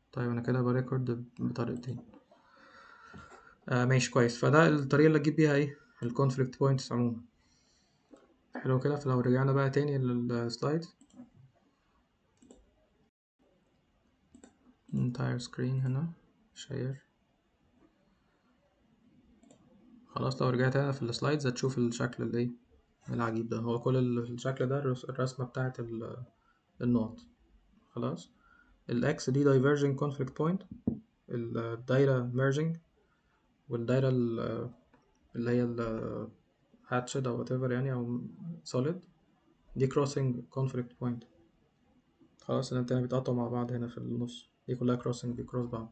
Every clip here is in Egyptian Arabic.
طيب انا كده بريكورد بطريقتين آه ماشي كويس فده الطريقة اللي تجيب بيها ايه الكونفليكت بوينتس عموما حلو كده فلو رجعنا بقى تاني للسلايد entire screen هنا share خلاص لو رجعت هنا في السلايدز هتشوف الشكل الايه العجيب ده هو كل ال- الشكل ده الرس- الرسمة بتاعت ال- النقط خلاص الاكس دي diverging conflict point الدايرة merging والدايرة ال- اللي هي ال hatched أو whatever يعني أو solid دي crossing conflict point خلاص الانتنا بيتقطعوا مع بعض هنا في النص دي كلها crossing بيكروس بعض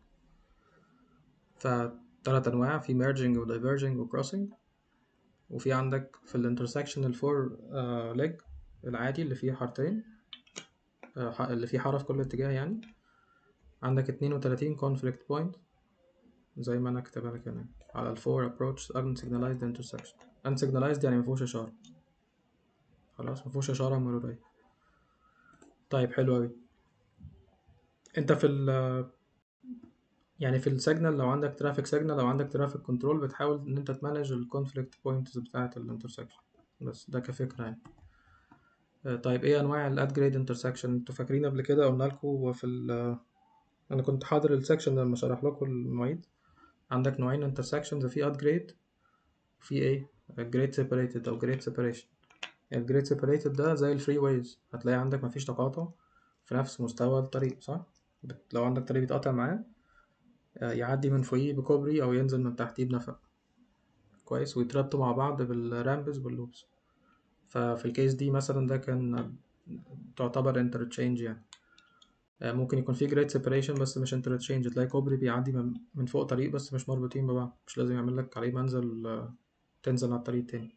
فتلات أنواع في merging و diverging و crossing وفي عندك في الانترسكشن الفور ليج العادي اللي فيه حارتين آه، ح- اللي فيه حارة في كل اتجاه يعني عندك اتنين وتلاتين conflict point زي ما أنا كاتبها لك هنا على الفور approach unsignalized intersection unsignalized يعني مفهوش إشارة خلاص مفهوش إشارة مرورية طيب حلو أوي أنت في ال يعني في السيجنال لو عندك ترافيك سيجنال او عندك ترافيك كنترول بتحاول ان انت تمانج الكونفليكت بوينتس بتاعه الانترسكشن بس ده كفكره يعني آه، طيب ايه انواع الاد جريد انترسكشن انتوا فاكرين قبل كده قلنا لكم في ال انا كنت حاضر السكشن لما شرح لكم المواعيد عندك نوعين انترسكشنز في اد جريد وفي ايه جريد سيبريتد او جريد سيبريشن الجريد سيبريتد ده زي الفري ويز هتلاقي عندك مفيش تقاطع في نفس مستوى الطريق صح بت- لو عندك طريق بيتقاطع معاه آه، يعدي من فوقيه بكوبري او ينزل من تحتيه بنفق كويس ويتربطوا مع بعض بالرامبز واللوبس ففي الكيس دي مثلا ده كان تعتبر انترتشينج يعني آه، ممكن يكون في جريد سيبريشن بس مش انترتشينج تلاقي كوبري بيعدي من من فوق طريق بس مش مربوطين ببعض مش لازم يعمل لك عليه منزل آه، تنزل على الطريق التاني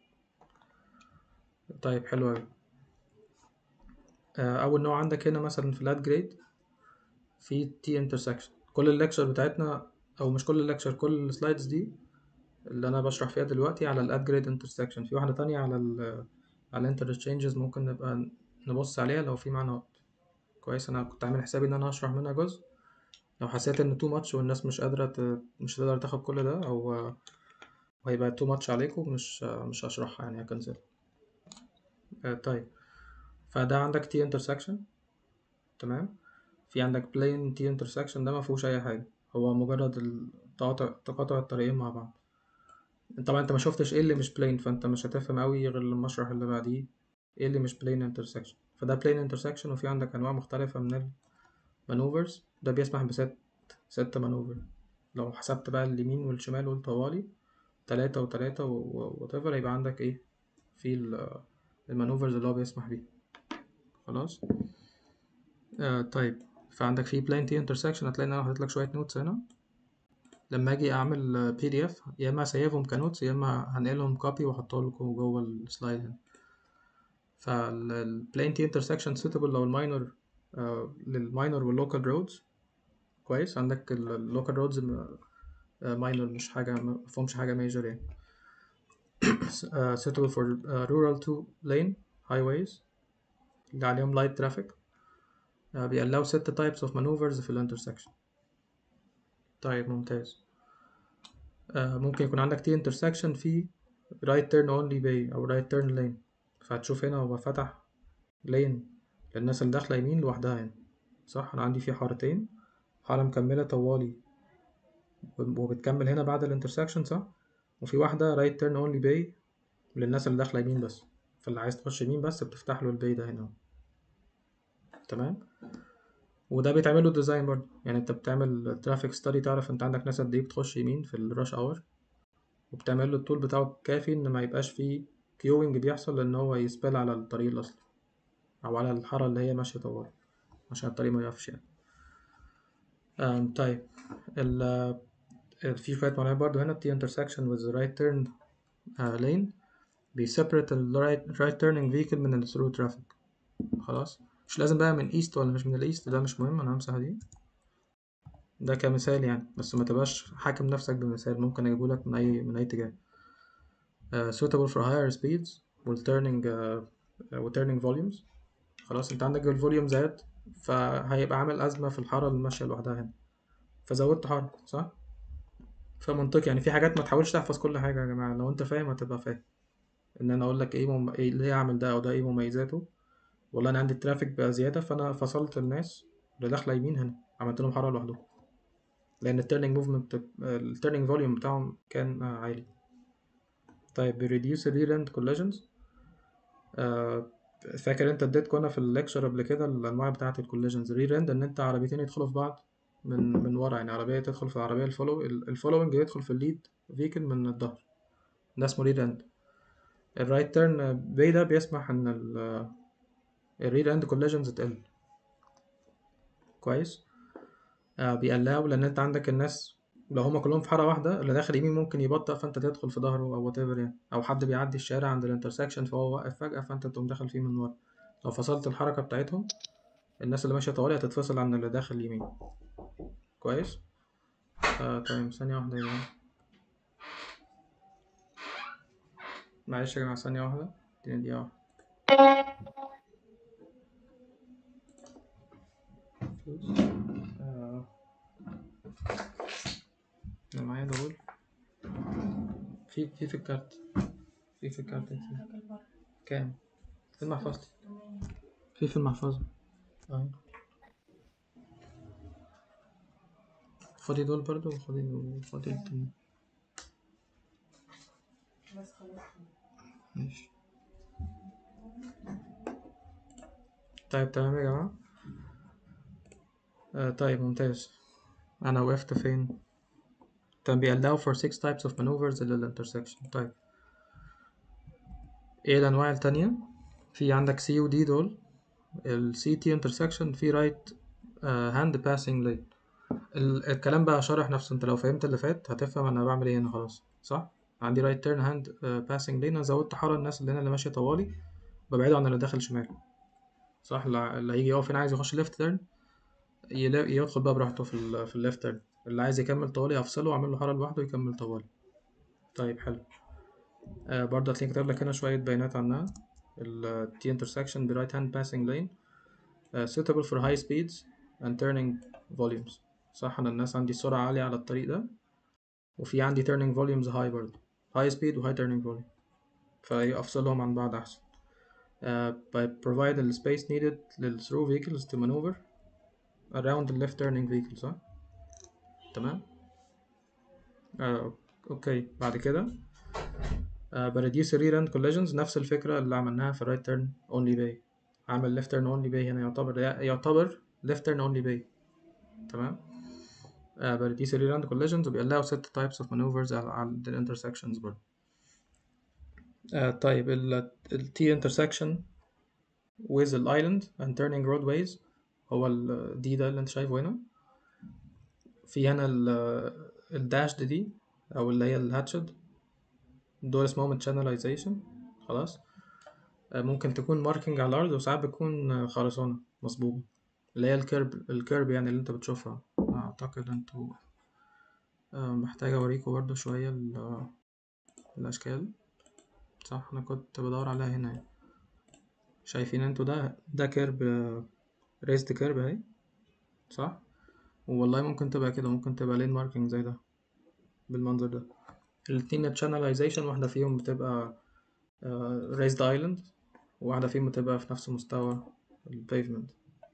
طيب حلو أوي آه، أول نوع عندك هنا مثلا في الاد جريد في تي انترسكشن كل الليكشر بتاعتنا أو مش كل الليكشر كل السلايدز دي اللي أنا بشرح فيها دلوقتي على الاد جريد انترسكشن في واحدة تانية على ال على الانترتشينجز ممكن نبقى نبص عليها لو في معانا وقت كويس أنا كنت عامل حسابي إن أنا هشرح منها جزء لو حسيت إن تو ماتش والناس مش قادرة ت... مش هتقدر تاخد كل ده أو آه، وهيبقى تو ماتش عليكم مش آه، مش هشرحها يعني هكنسل آه، طيب فده عندك تي انترسكشن تمام في عندك بلين تي انترسكشن ده ما فيهوش اي حاجه هو مجرد التقاطع تقاطع الطريقين مع بعض طبعا انت ما شفتش ايه اللي مش بلين فانت مش هتفهم قوي غير لما اشرح اللي بعديه ايه اللي مش بلين انترسكشن فده بلين انترسكشن وفي عندك انواع مختلفه من المانوفرز ده بيسمح بست ست مانوفر لو حسبت بقى اليمين والشمال والطوالي تلاتة وتلاتة وات هيبقى عندك ايه في ال- المانوفرز اللي هو بيسمح بيها خلاص آه طيب فعندك في بلين تي انترسكشن هتلاقي ان انا حاطط لك شويه نوتس هنا لما اجي اعمل بي دي اف يا اما اسيفهم كنوتس يا اما هنقلهم كوبي واحطهم لكم جوه السلايد هنا فالبلين تي انترسكشن suitable لو الماينور آه للماينور واللوكال رودز كويس عندك اللوكال رودز ماينور مش حاجه مفهومش حاجه ميجر يعني آه suitable for uh, rural two lane highways اللي عليهم light traffic آه بيقلقوا ست types of maneuvers في الانترسكشن طيب ممتاز آه ممكن يكون عندك تي انترسكشن في right turn only bay أو right turn lane فهتشوف هنا هو فتح لين للناس اللي داخلة يمين لوحدها هنا صح أنا عندي في حارتين حارة مكملة طوالي وبتكمل هنا بعد الانترسكشن صح وفي واحدة right turn only bay للناس اللي داخلة يمين بس فاللي عايز تخش يمين بس بتفتح له الباي ده هنا تمام وده بيتعمل له ديزاين برضه يعني انت بتعمل ترافيك ستادي تعرف انت عندك ناس قد ايه بتخش يمين في الراش اور وبتعمل له الطول بتاعه كافي ان ما يبقاش فيه كيوينج بيحصل لان هو يسبل على الطريق الاصلي او على الحاره اللي هي ماشيه طوال عشان الطريق ما يقفش يعني آم، طيب ال في شويه معلومات برضه هنا T intersection with the right turn uh, lane بيسيبريت ال right, right turning vehicle من ال through traffic خلاص مش لازم بقى من ايست ولا مش من الايست ده مش مهم انا همسح دي ده كمثال يعني بس ما تبقاش حاكم نفسك بمثال ممكن اجيبهولك من اي من اي اتجاه uh, suitable for higher speeds وال turning uh, و turning volumes خلاص انت عندك الفوليوم زاد فهيبقى عامل ازمه في الحاره اللي ماشيه لوحدها هنا فزودت حركة صح فمنطقي يعني في حاجات ما تحاولش تحفظ كل حاجة يا جماعة لو انت فاهم هتبقى فاهم ان انا اقول لك ايه, مم... إيه ليه اعمل ده او ده ايه مميزاته والله انا عندي الترافيك بقى زيادة فانا فصلت الناس اللي داخلة يمين هنا عملت لهم حركة لوحدهم لان التيرنينج موفمنت التيرنينج فوليوم بتاعهم كان آه، عالي طيب بيريديوس الرير اند كولاجنز فاكر انت اديتكم انا في الليكشر قبل كده الانواع بتاعه الكولاجنز رير اند ان انت عربيتين يدخلوا في بعض من من ورا يعني عربيه تدخل في العربيه الفولو الفولوينج يدخل في الليد فيكل من الظهر ده اسمه رير اند الرايت تيرن باي ده بيسمح ان الرير اند كولاجنز تقل كويس آه بيقلقوا لان انت عندك الناس لو هما كلهم في حاره واحده اللي داخل يمين ممكن يبطأ فانت تدخل في ظهره او وات يعني او حد بيعدي الشارع عند الانترسكشن فهو واقف فجاه فانت تقوم داخل فيه من ورا لو فصلت الحركه بتاعتهم الناس اللي ماشيه طوالي هتتفصل عن اللي داخل يمين كويس آه طيب ثانيه واحده يا جماعه معلش يا جماعه ثانيه واحده اديني دقيقه واحده آه. انا معايا دول في في في الكارت في في الكارت كتير. كام في المحفظة في في المحفظة اهي خدي دول برضو وخدي وخدي التاني ماشي طيب تمام يا جماعة آه طيب ممتاز أنا وقفت فين كان بيallow for six types of maneuvers إلى الانترسكشن طيب ايه الأنواع التانية في عندك C و D دول ال CT intersection في right uh, hand passing lane ال- الكلام بقى شرح نفسه انت لو فهمت اللي فات هتفهم انا بعمل ايه هنا خلاص صح عندي right turn hand uh, passing lane انا زودت حارة الناس اللي هنا اللي ماشية طوالي ببعده عن اللي داخل شمال صح اللي اللي هيجي يقف هنا عايز يخش left turn يلا- يدخل بقى براحته في ال في الليفت تيرن اللي عايز يكمل طوالي هفصله واعمل له حارة لوحده يكمل طوالي طيب حلو آه برضه هتلاقي كتب لك هنا شوية بيانات عنها ال T intersection ب right hand passing lane uh, suitable for high speeds and turning volumes صح أنا الناس عندي سرعة عالية على الطريق ده وفي عندي turning volumes high برضه high speed و high turning volume فأفصلهم عن بعض أحسن uh, by provide the space needed لل through vehicles to maneuver around the left turning vehicle صح تمام آه أوكي بعد كده آه بريديوس rear end collisions نفس الفكرة اللي عملناها في right turn only bay عامل left turn only bay هنا يعتبر يعتبر left turn only bay تمام آه بريديوس rear end collisions وبيقلقوا ست types of maneuvers على على ال intersections برضه آه طيب ال ال T intersection with the island and turning roadways هو ال دي ده اللي انت شايفه هنا في هنا ال الداش دي او اللي هي الهاتشد دول اسمهم channelization خلاص آه، ممكن تكون ماركينج على الارض وساعات بتكون آه، خرسانة مصبوبة اللي هي الكيرب الكيرب يعني اللي انت بتشوفها اعتقد انتوا آه، محتاج اوريكم برضو شوية ال- الاشكال صح انا كنت بدور عليها هنا يعني. شايفين انتوا ده ده كيرب ريزد كيرب اهي صح والله ممكن تبقى كده ممكن تبقى لين ماركينج زي ده بالمنظر ده الاتنين channelization واحدة فيهم بتبقى ريزد ايلاند وواحدة فيهم بتبقى في نفس مستوى البيفمنت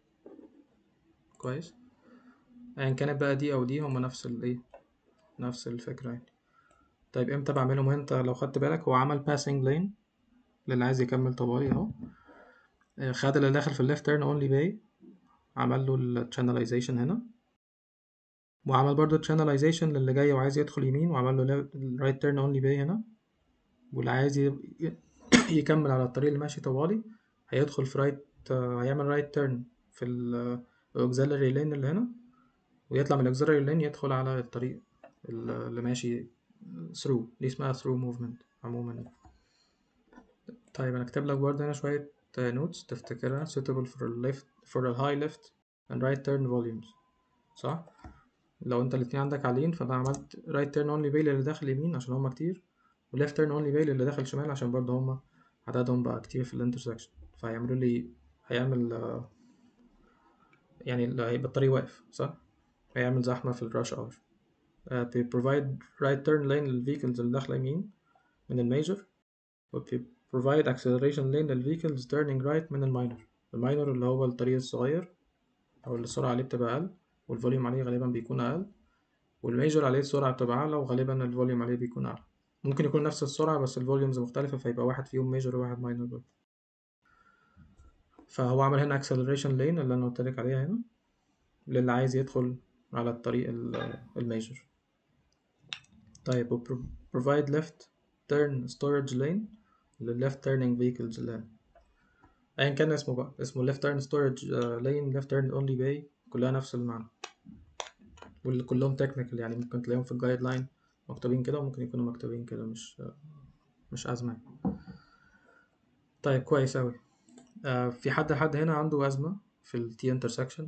كويس ايا كانت بقى دي او دي هما نفس الايه نفس الفكرة يعني طيب امتى بعملهم انت لو خدت بالك هو عمل passing lane للي عايز يكمل طوالي اهو آه، خد اللي داخل في الليفت تيرن اونلي باي عمل له ال channelization هنا وعمل برضو channelization للي جاي وعايز يدخل يمين وعمل له right turn only bay هنا واللي عايز ي- ي- يكمل على الطريق اللي ماشي طوالي هيدخل في right آه، هيعمل right turn في ال auxiliary lane اللي هنا ويطلع من ال auxiliary lane يدخل على الطريق ال- اللي ماشي through دي اسمها through movement عموما طيب انا كاتب لك برضه هنا شوية نوتس تفتكرها suitable for the left for the high left and right turn volumes صح لو انت الاتنين عندك عاليين فانا عملت right turn only bay للي داخل يمين عشان هما كتير و left turn only bay للي داخل شمال عشان برضه هما عددهم بقى كتير في الانترسكشن فهيعملوا لي هيعمل آه، يعني اللي هيبقى الطريق واقف صح هيعمل زحمة في الراش اور بي provide right turn lane للفيكلز اللي داخلة يمين من الميجر و بي provide acceleration lane للفيكلز turning right من الماينر الماينر اللي هو الطريق الصغير أو اللي السرعة عليه بتبقى أقل والفوليوم عليه غالبا بيكون أقل والميجر عليه السرعة بتبقى أعلى وغالبا الفوليوم عليه بيكون أعلى ممكن يكون نفس السرعة بس الفوليومز مختلفة فيبقى واحد فيهم ميجر وواحد ماينر برضه فهو عمل هنا acceleration lane اللي أنا قلتلك عليها هنا للي عايز يدخل على الطريق الميجر طيب و provide left turn storage lane لل left turning vehicles اللي أيا كان اسمه بقى اسمه left turn storage lane left turn only bay كلها نفس المعنى واللي كلهم technical يعني ممكن تلاقيهم في الجايد لاين مكتوبين كده وممكن يكونوا مكتوبين كده مش مش أزمة طيب كويس أوي آه في حد حد هنا عنده أزمة في ال T intersection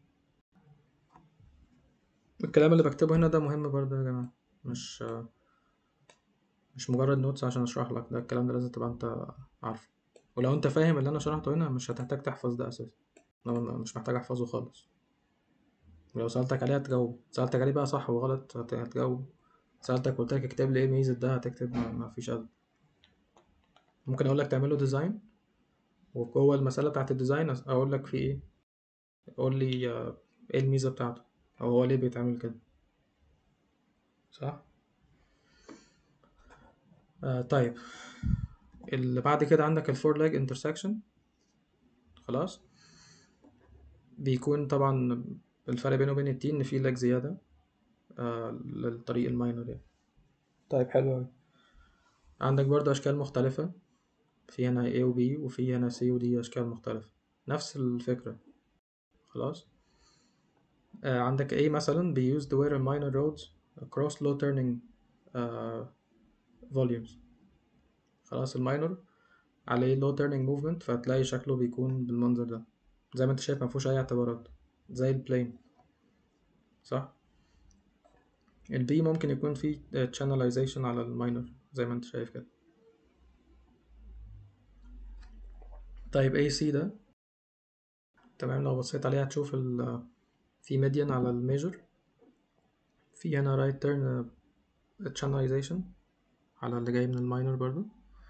الكلام اللي بكتبه هنا ده مهم برضه يا جماعة مش آه مش مجرد نوتس عشان اشرح لك ده الكلام ده لازم تبقى انت عارفه ولو انت فاهم اللي انا شرحته هنا مش هتحتاج تحفظ ده اساسا انا مش محتاج احفظه خالص ولو سألتك عليه هتجاوب سألتك عليه بقى صح وغلط هتجاوب سألتك قلت لك اكتب لي ايه ميزة ده هتكتب ما فيش أزمة ممكن اقول لك تعمله ديزاين وجوه المسألة بتاعت الديزاين اقول لك في ايه قول لي ايه الميزة بتاعته او هو ليه بيتعمل كده صح آه طيب اللي بعد كده عندك الفور لاج انترسكشن خلاص بيكون طبعا الفرق بينه وبين التي ان في لاج زيادة آه للطريق الماينر يعني طيب حلو أوي عندك برضه أشكال مختلفة في هنا A و B وفي هنا C و D أشكال مختلفة نفس الفكرة خلاص آه عندك A مثلا بي used where a minor roads across low turning uh, volumes خلاص الماينر عليه low turning movement فهتلاقي شكله بيكون بالمنظر ده زي ما انت شايف مفيهوش أي اعتبارات زي البلين صح البي ممكن يكون فيه channelization على الماينر زي ما انت شايف كده طيب AC ده تمام لو بصيت عليه هتشوف ال في ميديان على الميجر في هنا رايت تيرن channelization على اللي جاي من الماينر برضو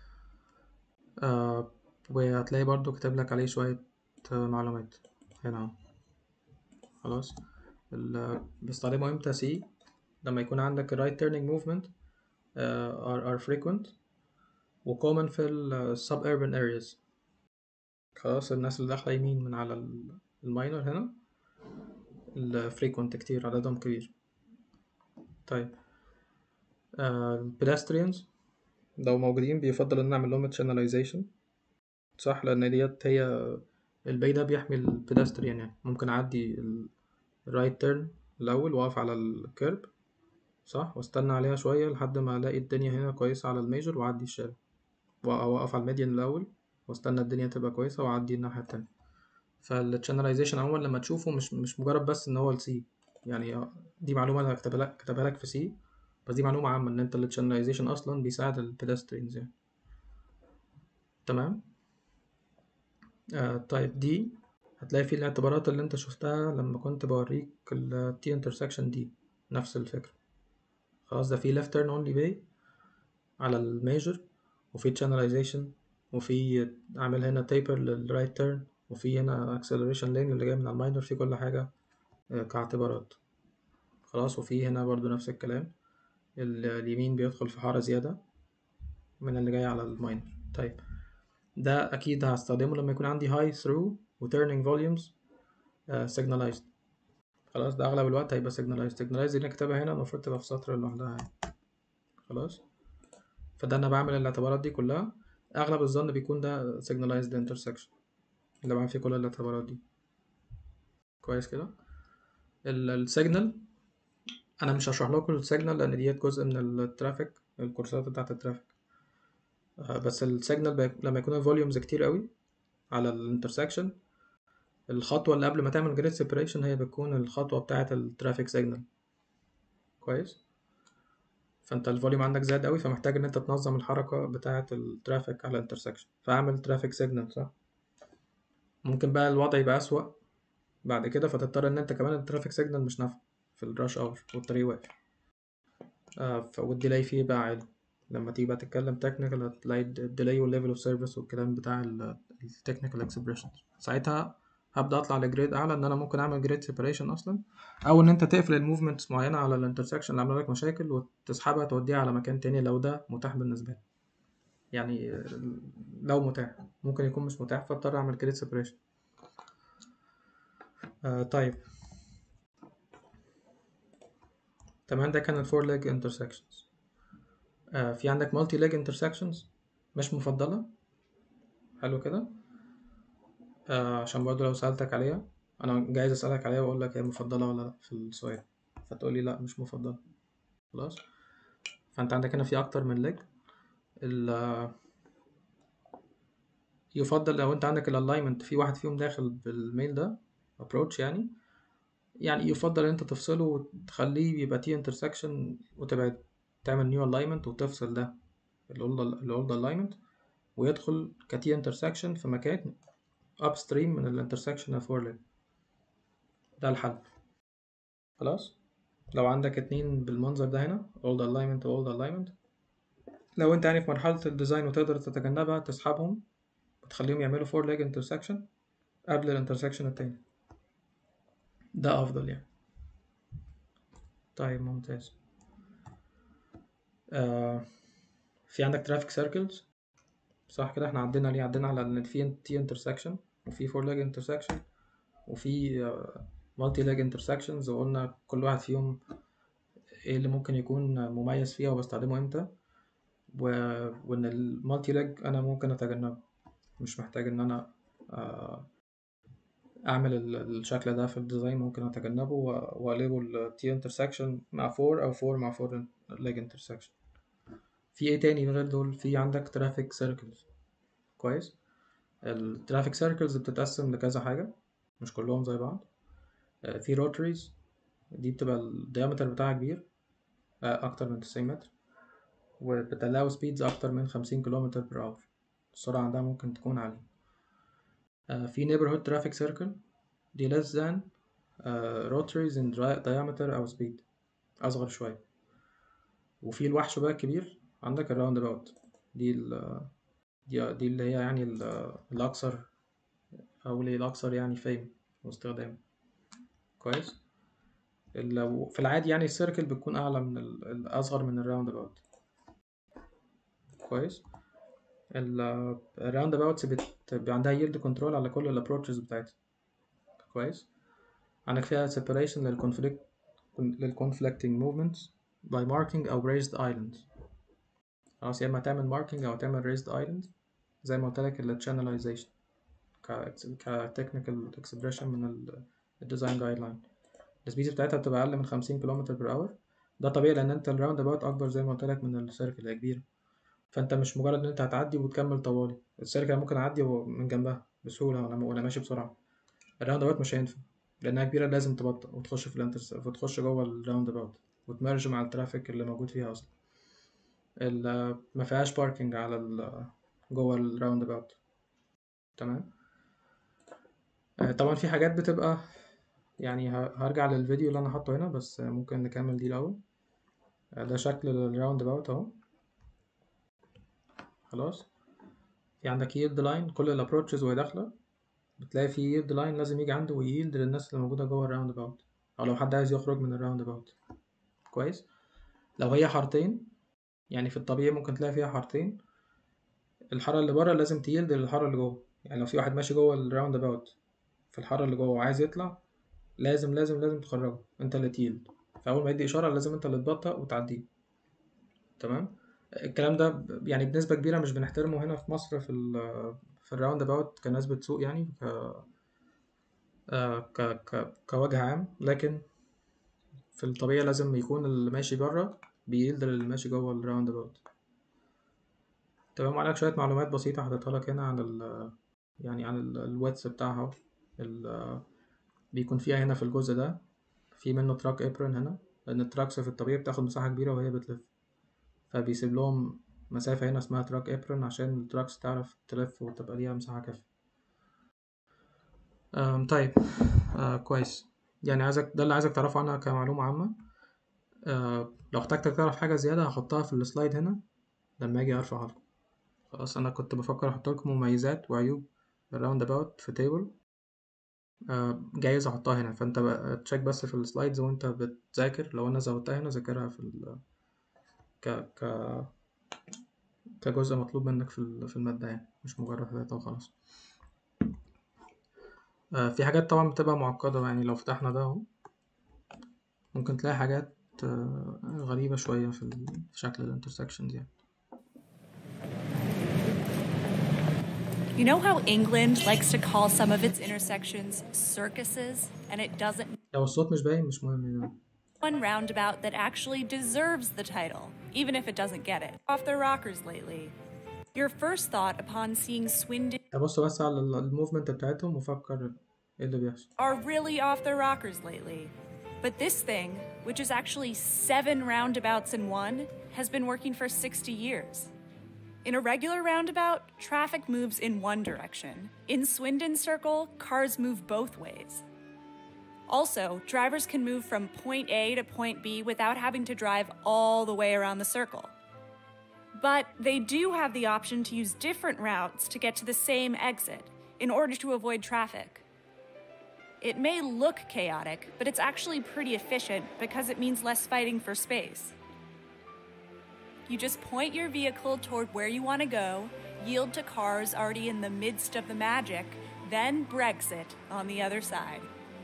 آه وهتلاقي برضو كتب لك عليه شوية معلومات هنا اهو خلاص بيستخدموا امتى سي لما يكون عندك الرايت تيرنينج موفمنت are, are frequent و common في ال sub urban areas خلاص الناس اللي داخلة يمين من على الماينر هنا ال frequent كتير عددهم كبير طيب آه pedestrians لو موجودين بيفضل ان نعمل لهم channelization صح لان ديت هي الباقي ده بيحمي البيدستريان يعني ممكن اعدي الرايت تيرن الاول واقف على الكيرب صح واستنى عليها شويه لحد ما الاقي الدنيا هنا كويسه على الميجر واعدي الشارع واقف على الميديان الاول واستنى الدنيا تبقى كويسه واعدي الناحيه التانية فالتشانلايزيشن عموما لما تشوفه مش مش مجرد بس ان هو السي يعني دي معلومه انا كتبها لك كتبها لك في سي بس دي معلومه عامه ان انت التشانلايزيشن اصلا بيساعد البيدسترينز يعني تمام آه طيب دي هتلاقي فيه الاعتبارات اللي انت شفتها لما كنت بوريك ال T intersection دي نفس الفكرة خلاص ده فيه left turn only bay على الميجر وفي channelization وفي عامل هنا taper للرايت turn وفي هنا acceleration lane اللي جاي من الماينر في كل حاجة آه كاعتبارات خلاص وفي هنا برضو نفس الكلام اليمين بيدخل في حارة زيادة من اللي جاي على الماينر طيب ده أكيد هستخدمه لما يكون عندي high through و turning volumes uh, signalized خلاص ده أغلب الوقت هيبقى signalized signalized اللي كتبها هنا المفروض تبقى في سطر لوحدها يعني خلاص فده أنا بعمل الاعتبارات دي كلها أغلب الظن بيكون ده signalized intersection اللي بعمل فيه كل الاعتبارات دي كويس كده السيجنال أنا مش هشرح لكم السيجنال لأن ديت جزء من الترافيك الكورسات بتاعة الترافيك بس السيجنال لما يكون الفوليومز كتير قوي على الانترسكشن الخطوة اللي قبل ما تعمل جريد سيبريشن هي بتكون الخطوة بتاعة الترافيك سيجنال كويس فانت الفوليوم عندك زاد قوي فمحتاج ان انت تنظم الحركة بتاعة الترافيك على الانترسكشن فاعمل ترافيك سيجنال صح ممكن بقى الوضع يبقى أسوأ بعد كده فتضطر ان انت كمان الترافيك سيجنال مش نافع في الراش اور والطريق واقف آه ف- والديلاي فيه بقى عالي لما تيجي بقى تتكلم تكنيكال هتلاقي الديلاي والليفل اوف سيرفيس والكلام بتاع التكنيكال اكسبريشنز ساعتها هبدا اطلع لجريد اعلى ان انا ممكن اعمل جريد سيبريشن اصلا او ان انت تقفل الموفمنتس معينه على الانترسكشن اللي عامله لك مشاكل وتسحبها توديها على مكان تاني لو ده متاح بالنسبه لي يعني آه، لو متاح ممكن يكون مش متاح فاضطر اعمل جريد سيبريشن آه طيب تمام ده كان الفور ليج انترسكشنز آه في عندك مالتي ليج انترسكشنز مش مفضله حلو كده آه عشان برضه لو سألتك عليها أنا جايز أسألك عليها وأقول لك هي مفضلة ولا لأ في السؤال فتقولي لأ مش مفضلة خلاص فأنت عندك هنا في أكتر من ليج ال يفضل لو أنت عندك الألاينمنت في واحد فيهم داخل بالميل ده approach يعني يعني يفضل إن أنت تفصله وتخليه يبقى تي انترسكشن وتبقى تعمل نيو الاينمنت وتفصل ده الأولد الأولد الاينمنت ويدخل كتي انترسكشن في مكان upstream من الانترسكشن الفور ليج ده الحل خلاص لو عندك اتنين بالمنظر ده هنا old alignment و old alignment لو انت يعني في مرحلة الديزاين وتقدر تتجنبها تسحبهم وتخليهم يعملوا four leg intersection قبل الانترسكشن التاني ده أفضل يعني طيب ممتاز آه في عندك traffic circles صح كده احنا عدينا ليه عدينا على ان في T intersection وفي four leg intersection وفي آه مالتي لاج انترسكشنز وقلنا كل واحد فيهم ايه اللي ممكن يكون مميز فيها وبستخدمه امتى و... وان المالتي لاج انا ممكن اتجنبه مش محتاج ان انا آه، اعمل ال- الشكل ده في الديزاين ممكن اتجنبه و- واقلبه التي انترسكشن مع 4 او 4 مع 4 لاج انترسكشن في ايه تاني غير دول في عندك ترافيك سيركلز كويس الترافيك سيركلز بتتقسم لكذا حاجة مش كلهم زي بعض آه، في روتريز دي بتبقى الديامتر بتاعها كبير آه، أكتر من 90 متر وبتلاقوا سبيدز أكتر من 50 كيلومتر بر اور السرعة عندها ممكن تكون عالية آه، في neighborhood traffic circle دي less than آه، rotaries in dri- diameter أو speed أصغر شوية وفي الوحش بقى الكبير عندك الراوند أباوت دي ال دي, دي اللي هي يعني ال- الأكثر أو اللي الأكثر يعني فهم واستخدام كويس لو في العادي يعني السيركل بتكون أعلى من ال- الأصغر من الراوند أباوت كويس الراوند أباوتس بيبقى عندها yield control على كل الابروتشز بتاعتها كويس عندك فيها separation للconflict للconflicting movements by marking أو raised islands خلاص يا إما تعمل marking أو تعمل raised islands زي ما قلت لك ال channelization ك ك technical expression من ال ال design guideline السبيد بتاعتها بتبقى أقل من 50 كيلومتر بر اور ده طبيعي لأن أنت الراوند أباوت أكبر زي ما قلت لك من السيركل هي كبيرة فأنت مش مجرد إن أنت هتعدي وتكمل طوالي السيركل ممكن أعدي من جنبها بسهولة وأنا وأنا ماشي بسرعة الراوند أباوت مش هينفع لأنها كبيرة لازم تبطأ وتخش في الانترس وتخش جوه الراوند أباوت وتمرج مع الترافيك اللي موجود فيها أصلا ال- ما فيهاش باركينج على ال جوه الراوند أباوت تمام آه، طبعا في حاجات بتبقى يعني ه- هرجع للفيديو اللي أنا حاطه هنا بس آه، ممكن نكمل دي الأول آه، ده شكل الراوند أباوت أهو خلاص في عندك ييلد لاين كل الابروتشز وهي داخلة بتلاقي في ييلد لاين لازم يجي عنده وييلد للناس اللي موجودة جوه الراوند أباوت أو لو حد عايز يخرج من الراوند أباوت كويس لو هي حارتين يعني في الطبيعي ممكن تلاقي فيها حارتين الحارة اللي بره لازم تيلد للحارة اللي جوه يعني لو في واحد ماشي جوه الراوند أباوت في الحارة اللي جوه وعايز يطلع لازم لازم لازم تخرجه انت اللي تيلد فأول ما يدي إشارة لازم انت اللي تبطأ وتعديه تمام الكلام ده ب- يعني بنسبة كبيرة مش بنحترمه هنا في مصر في ال في الراوند أباوت كناس بتسوق يعني ك آه، ك ك كوجه عام لكن في الطبيعي لازم يكون اللي ماشي بره بيلد اللي ماشي جوه الراوند أباوت تمام وعندك شوية معلومات بسيطة حاططها لك هنا عن ال يعني عن الويتس بتاعها ال بيكون فيها هنا في الجزء ده في منه تراك ابرون هنا لأن التراكس في الطبيعي بتاخد مساحة كبيرة وهي بتلف فبيسيب لهم مسافة هنا اسمها تراك ابرون عشان التراكس تعرف تلف وتبقى ليها مساحة كافية أم، طيب آه كويس يعني عايزك ده اللي عايزك تعرفه عنها كمعلومة عامة آه لو احتجتك تعرف حاجة زيادة هحطها في السلايد هنا لما أجي أرفعها لكم خلاص أنا كنت بفكر أحط لكم مميزات وعيوب الراوند أباوت في تيبل آه جايز أحطها هنا فأنت بقى تشيك بس في السلايدز وأنت بتذاكر لو أنا زودتها هنا ذاكرها في ال ك ك كجزء مطلوب منك في ال- في المادة يعني مش مجرد داتا وخلاص آه في حاجات طبعا بتبقى معقدة يعني لو فتحنا ده اهو ممكن تلاقي حاجات آه غريبة شوية في ال- في شكل الانترسكشنز يعني You know how England likes to call some of its intersections circuses, and it doesn't لو الصوت مش باين مش مهم يعني one roundabout that actually deserves the title, even if it doesn't get it. Off their rockers lately. Your first thought upon seeing Swindon ابص بس على ال- الموفمنت بتاعتهم وفكر ايه اللي بيحصل are really off their rockers lately. But this thing, which is actually seven roundabouts in one, has been working for 60 years. In a regular roundabout, traffic moves in one direction. In Swindon Circle, cars move both ways. Also, drivers can move from point A to point B without having to drive all the way around the circle. But they do have the option to use different routes to get to the same exit in order to avoid traffic. It may look chaotic, but it's actually pretty efficient because it means less fighting for space. You just point your vehicle toward where you want to go, yield to cars already in the midst of the magic, then Brexit on the other side.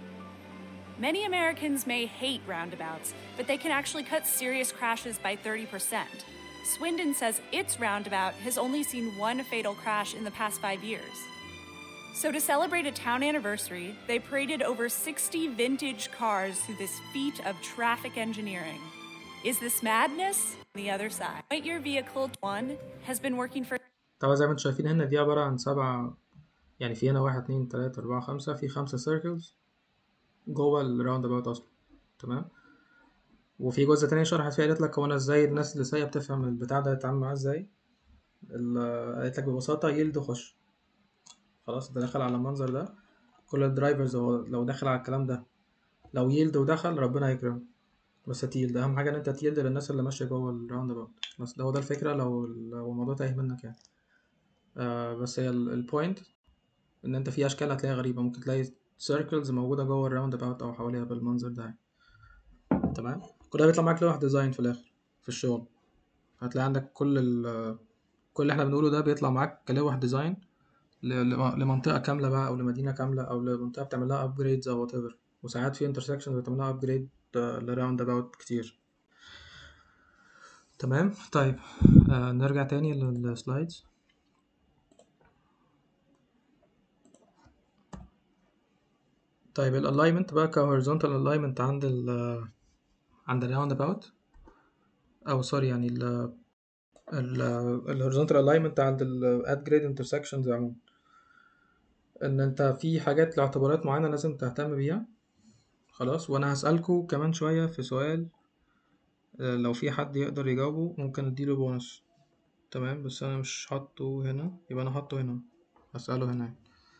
Many Americans may hate roundabouts, but they can actually cut serious crashes by 30%. Swindon says its roundabout has only seen one fatal crash in the past five years. So, to celebrate a town anniversary, they paraded over 60 vintage cars through this feat of traffic engineering. Is this madness? On the other side. Point your vehicle one has been working for طبعا زي ما انتم شايفين هنا دي عبارة عن سبعة يعني في هنا واحد اتنين تلاتة أربعة خمسة في خمسة سيركلز جوه الراوند اباوت أصلا تمام وفي جزء تاني شرحت فيه قالت لك هو أنا ازاي الناس اللي سايقة بتفهم البتاع ده يتعامل معاه ازاي ال- قالت لك ببساطة يلد وخش خلاص انت داخل على المنظر ده كل الدرايفرز هو لو داخل على الكلام ده لو يلد ودخل ربنا يكرمه بس تيلد اهم حاجه ان انت تيلد للناس اللي ماشيه جوه الراوند اباوت بس ده هو ده الفكره لو لو الموضوع تايه منك يعني آه بس هي البوينت ان انت في اشكال هتلاقيها غريبه ممكن تلاقي سيركلز موجوده جوه الراوند اباوت او حواليها بالمنظر ده يعني. تمام كل ده بيطلع معاك لوح ديزاين في الاخر في الشغل هتلاقي عندك كل ال كل اللي احنا بنقوله ده بيطلع معاك كلوح ديزاين ل- ل- لمنطقه كامله بقى او لمدينه كامله او لمنطقه بتعمل لها ابجريدز او وات ايفر وساعات في انترسكشنز بتعمل لها ابجريد لراوند اباوت كتير تمام طيب آه نرجع تاني للسلايدز طيب الالاينمنت بقى كهوريزونتال الالاينمنت عند ال عند الراوند اباوت او سوري يعني ال الهوريزونتال الاينمنت عند الاد جريد انترسكشنز عموما ان انت في حاجات لاعتبارات معينه لازم تهتم بيها خلاص وانا هسألكوا كمان شويه في سؤال آه، لو في حد يقدر يجاوبه ممكن اديله بونص تمام بس انا مش حاطه هنا يبقى انا حاطه هنا هسأله هنا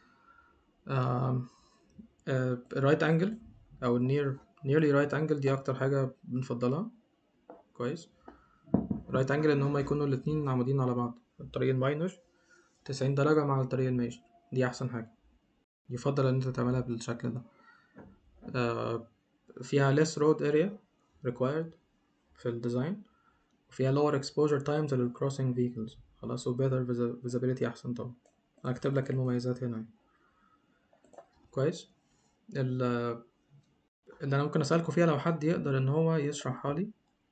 الرايت انجل او النير نيرلي رايت انجل دي اكتر حاجه بنفضلها كويس رايت انجل ان هما يكونوا الاتنين عمودين على بعض الطريق الماينر 90 درجه مع الطريق الميجر دي احسن حاجه يفضل ان انت تعملها بالشكل ده آه، فيها less road area required في الديزاين وفيها lower exposure times لل crossing vehicles خلاص و better visi- visibility أحسن طبعا أنا هكتب لك المميزات هنا كويس ال- اللي أنا ممكن أسألكوا فيها لو حد يقدر إن هو يشرحها لي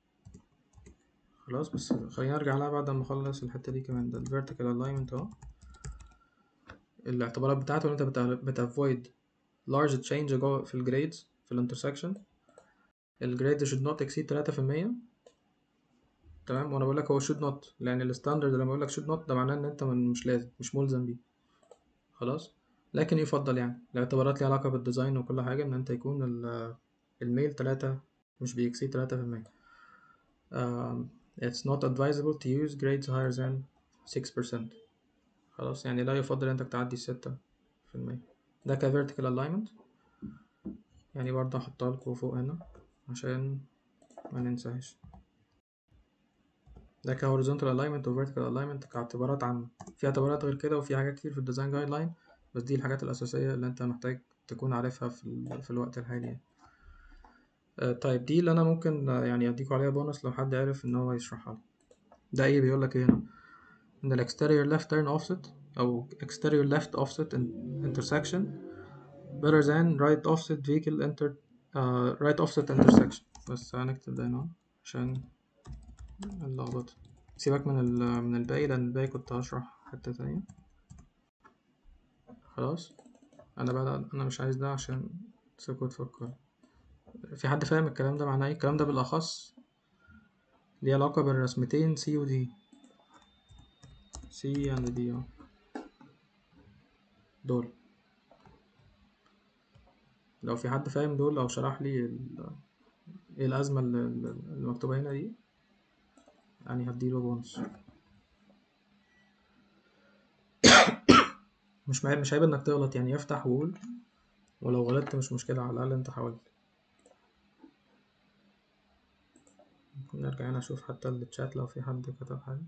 خلاص بس خلينا نرجع لها بعد ما أخلص الحتة دي كمان ده ال vertical alignment أهو الاعتبارات بتاعته إن أنت بت بت avoid large change جوه في الجريدز في الانترسكشن الجريد should not exceed تلاتة في المية تمام وانا بقول لك هو should not لان الستاندرد لما بقول لك should not ده معناه ان انت من مش لازم مش ملزم بيه خلاص لكن يفضل يعني الاعتبارات ليها علاقة بالديزاين وكل حاجة ان انت يكون ال- الميل تلاتة مش بيكسيد تلاتة في المية um, it's not advisable to use grades higher than 6% خلاص يعني لا يفضل انك تعدي ستة في المية ده ك vertical alignment يعني برضه هحطها لكم فوق هنا عشان ما ننساهاش ده ك horizontal alignment و vertical alignment كاعتبارات عامة في اعتبارات غير كده وفي حاجات كتير في الديزاين جايد لاين بس دي الحاجات الأساسية اللي أنت محتاج تكون عارفها في, ال... في الوقت الحالي يعني. آه طيب دي اللي أنا ممكن آه، يعني أديكوا عليها بونص لو حد عرف إن هو يشرحها لي ده إيه بيقولك إيه هنا إن ال exterior left turn offset أو exterior left offset in- intersection better than right offset vehicle enter uh, right offset intersection بس هنكتب ده هنا عشان اللخبطة سيبك من ال من الباقي لأن الباقي كنت هشرح حتة تانية خلاص أنا بقى أنا مش عايز ده عشان تسيبكوا تفكروا في حد فاهم الكلام ده معناه ايه الكلام ده بالأخص ليه علاقة بالرسمتين C و D C and D اه دول لو في حد فاهم دول أو شرح لي ال- ايه الأزمة اللي اللي مكتوبة هنا دي يعني هديله بونص مش معيب مش عيب انك تغلط يعني افتح وقول ولو غلطت مش مشكلة على الأقل انت حاولت ممكن نرجع هنا اشوف حتى الشات لو في حد كتب حاجة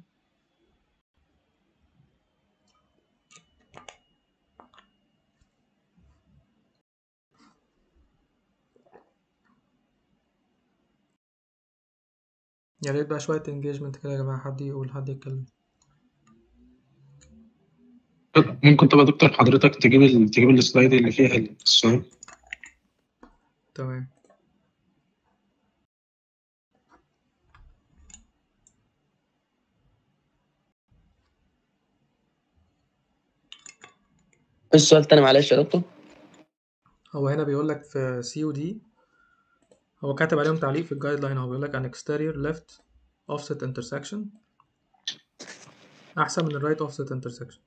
يا ريت بقى شوية انجيجمنت كده يا جماعة حد يقول حد يتكلم ممكن تبقى دكتور حضرتك تجيب ال... تجيب السلايد اللي فيها السؤال تمام السؤال تاني معلش يا دكتور هو هنا بيقول لك في سي ودي هو كاتب عليهم تعليق في الجايد لاين هو بيقول لك an exterior left offset intersection احسن من الرايت offset intersection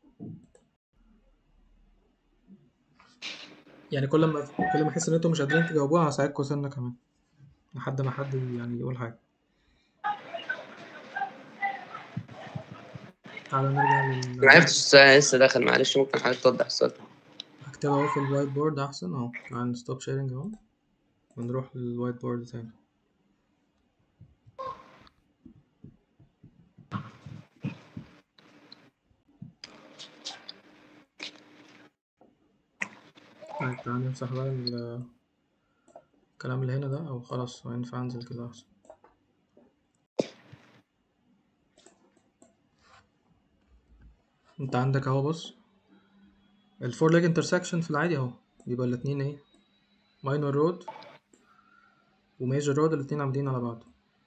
يعني كل ما كل ما احس ان انتوا مش قادرين تجاوبوها هساعدكوا سنه كمان لحد ما حد يعني يقول حاجه تعالوا نرجع لل ما عرفتش السؤال لسه داخل معلش ممكن حضرتك توضح السؤال هكتبها اهو في الوايت بورد احسن اهو تعال ستوب شيرنج اهو ونروح للوايت بورد تاني طيب تعال نمسح بقى ال- الكلام اللي هنا ده او خلاص هو ينفع انزل كده احسن انت عندك اهو بص الفور ليج انترسكشن في العادي اهو يبقى الاتنين ايه ماينور رود وميجر رود الاتنين عاملين على بعض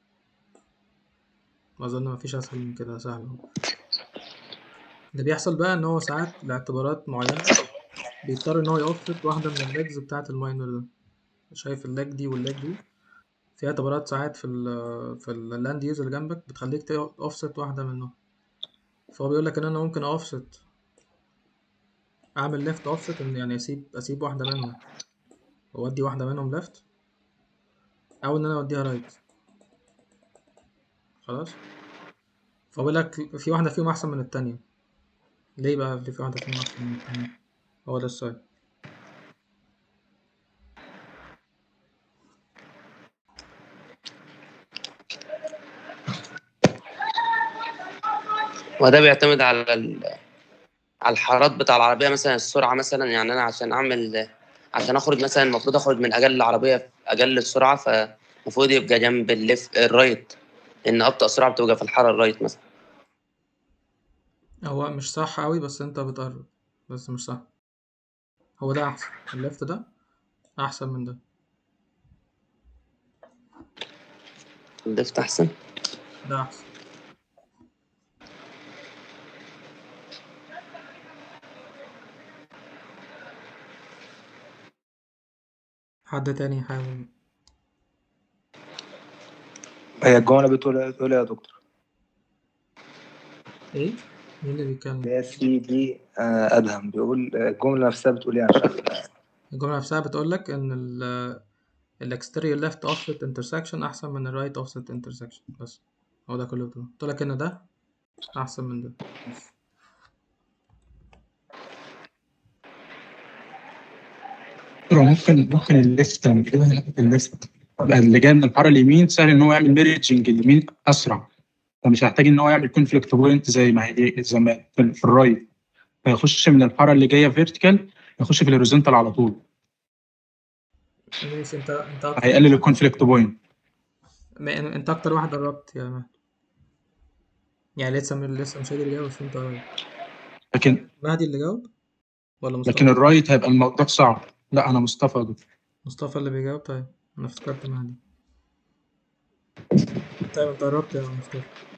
اظن مفيش اسهل من كده سهل اهو اللي بيحصل بقى ان هو ساعات لاعتبارات معينة بيضطر ان هو يوفت واحدة من الليجز بتاعة الماينور ده شايف الليج دي والليج دي في اعتبارات ساعات في ال في اللاند يوز اللي جنبك بتخليك تأوفست واحدة منهم فهو بيقول لك ان انا ممكن اوفست اعمل ليفت اوفست ان يعني اسيب اسيب واحدة منهم واودي واحدة منهم ليفت او ان انا اوديها رايت خلاص فبقول لك في واحدة فيهم احسن من التانية ليه بقى اللي في واحدة فيهم احسن من التانية هو ده السؤال وده بيعتمد على ال... على الحارات بتاع العربية مثلا السرعة مثلا يعني أنا عشان أعمل عشان أخرج مثلا المفروض أخرج من أقل العربية في أقل السرعة فالمفروض يبقى جنب الليف الرايت لأن أبطأ سرعة بتبقى في الحارة الرايت مثلا هو مش صح قوي بس انت بتقرب بس مش صح هو ده احسن الليفت ده احسن من ده الليفت أحسن ده احسن حد تاني يحاول هي الجملة بتقول بتقول إيه يا دكتور ايه مين اللي بيتكلم اللي هي سي دي آه، أدهم بيقول آه، الجملة نفسها بتقول إيه عشان الجملة نفسها بتقولك ان ال الاكستيريور ليفت اوفست انترسكشن احسن من الرايت اوفست انترسكشن بس هو ده كله بتقول قلت لك ان ده احسن من ده بس. دكتور ممكن ممكن الليفت لما كده ناحية الليفت يبقى اللي جاي من الحاره اليمين سهل ان هو يعمل ميرجنج اليمين اسرع فمش هيحتاج ان هو يعمل كونفليكت بوينت زي ما هي زي ما في في الرايت فيخش من الحاره اللي جايه فيرتيكال يخش في الهوريزونتال على طول ماشي انت انت اكتر هيقلل الكونفليكت بوينت ما- انت اكتر واحد قربت يا مهدي يعني لسه من لسه مش قادر يجاوب بس انت قربت لكن مهدي اللي جاوب ولا مصطفى لكن الرايت هيبقى الموضوع صعب لا انا مصطفى يا دكتور مصطفى اللي بيجاوب طيب انا افتكرت مهدي طيب انت قربت يا مصطفى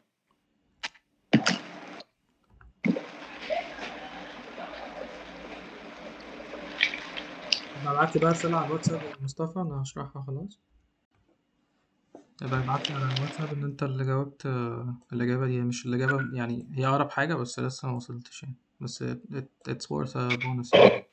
انا ابعت لي بقى رسالة على الواتساب يا مصطفى انا هشرحها خلاص يبقى ابعت لي على الواتساب ان انت اللي جاوبت آه، الاجابة دي مش الاجابة يعني هي اقرب حاجة بس لسه ما وصلتش يعني بس it, it's worth a bonus يعني.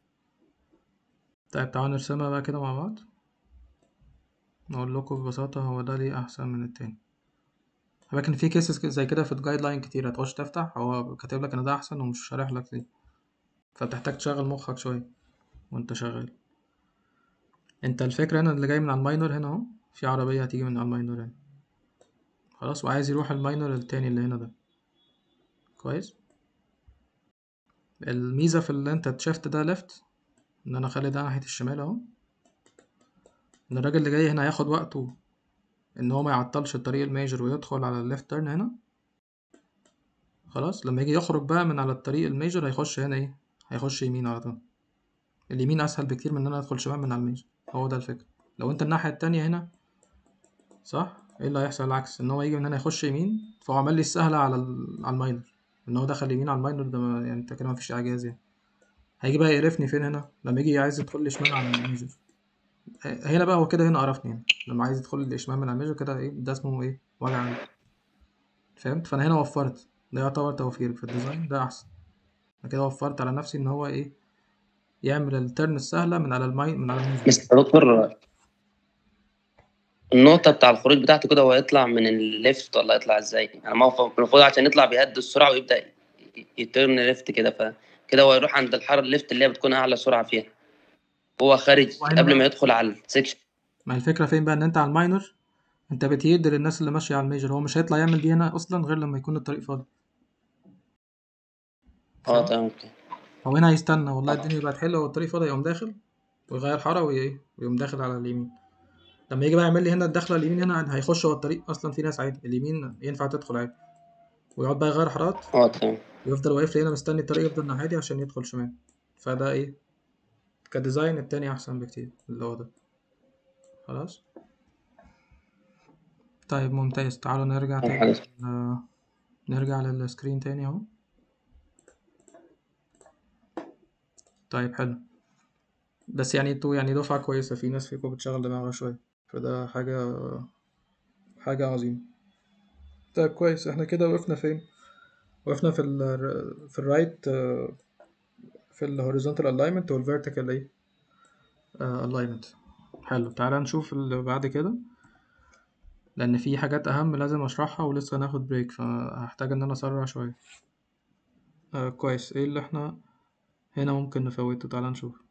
طيب تعالوا نرسمها بقى كده مع بعض نقول لكم ببساطة هو ده ليه أحسن من التاني لكن في كيسز زي كده في الجايد لاين كتير هتخش تفتح هو كاتب لك إن ده أحسن ومش شارح لك ليه فبتحتاج تشغل مخك شوية وأنت شغال أنت الفكرة هنا اللي جاي من على الماينر هنا أهو في عربية هتيجي من على الماينر هنا خلاص وعايز يروح الماينر التاني اللي هنا ده كويس الميزة في اللي أنت تشفت ده ليفت إن أنا أخلي ده ناحية الشمال أهو إن الراجل اللي جاي هنا هياخد وقته ان هو ما يعطلش الطريق الميجر ويدخل على الليفت تيرن هنا خلاص لما يجي يخرج بقى من على الطريق الميجر هيخش هنا ايه هيخش يمين على طول اليمين اسهل بكتير من ان انا ادخل شمال من على الميجر هو ده الفكرة لو انت الناحية التانية هنا صح ايه اللي هيحصل العكس ان هو يجي من هنا يخش يمين فهو عمل لي السهلة على ال... على الماينر ان هو دخل يمين على الماينر ده ما... يعني انت كده مفيش اعجاز يعني هيجي بقى يقرفني فين هنا لما يجي عايز يدخل لي شمال على الميجر هنا بقى هو كده هنا قرفني يعني. لما عايز يدخل لي شمال من على الميجر كده ايه ده اسمه ايه وجع قلب. فهمت فانا هنا وفرت ده يعتبر توفير في الديزاين ده احسن انا كده وفرت على نفسي ان هو ايه يعمل الترن السهله من على الماي من على الميجر بس يا دكتور النقطة بتاع الخروج بتاعته كده هو يطلع من الليفت ولا يطلع ازاي؟ يعني ما هو المفروض عشان يطلع بيهدي السرعة ويبدأ يترن ليفت كده فكده هو يروح عند الحارة الليفت اللي هي بتكون أعلى سرعة فيها هو خارج وهنا قبل بقى ما يدخل على السكشن ما هي الفكره فين بقى ان انت على الماينر انت بتهد للناس اللي ماشيه على الميجر هو مش هيطلع يعمل دي هنا اصلا غير لما يكون الطريق فاضي اه فاهم تمام كده هو هنا هيستنى والله الدنيا بقت حلوه والطريق فاضي يقوم داخل ويغير حاره وي- ويقوم داخل على اليمين لما يجي بقى يعمل لي هنا الدخله اليمين هنا هيخش هو الطريق اصلا في ناس عادي اليمين ينفع تدخل عادي ويقعد بقى يغير حارات اه تمام ويفضل واقف لي هنا مستني الطريق يفضل ناحية دي عشان يدخل شمال فده ايه كديزاين التاني احسن بكتير اللي هو ده خلاص طيب ممتاز تعالوا نرجع طب تاني حضرتك لل- نرجع للسكرين تاني اهو طيب حلو بس يعني انتوا يعني دفعة كويسة في ناس فيكم بتشغل دماغها شوية فده حاجة حاجة عظيمة طيب كويس احنا كده وقفنا فين وقفنا في ال في الرايت آه، في الهوريزونتال الاينمنت والفيرتيكال ايه الاينمنت حلو تعالى نشوف اللي بعد كده لان في حاجات اهم لازم اشرحها ولسه هناخد بريك فهحتاج ان انا اسرع شويه آه كويس ايه اللي احنا هنا ممكن نفوته تعالى نشوف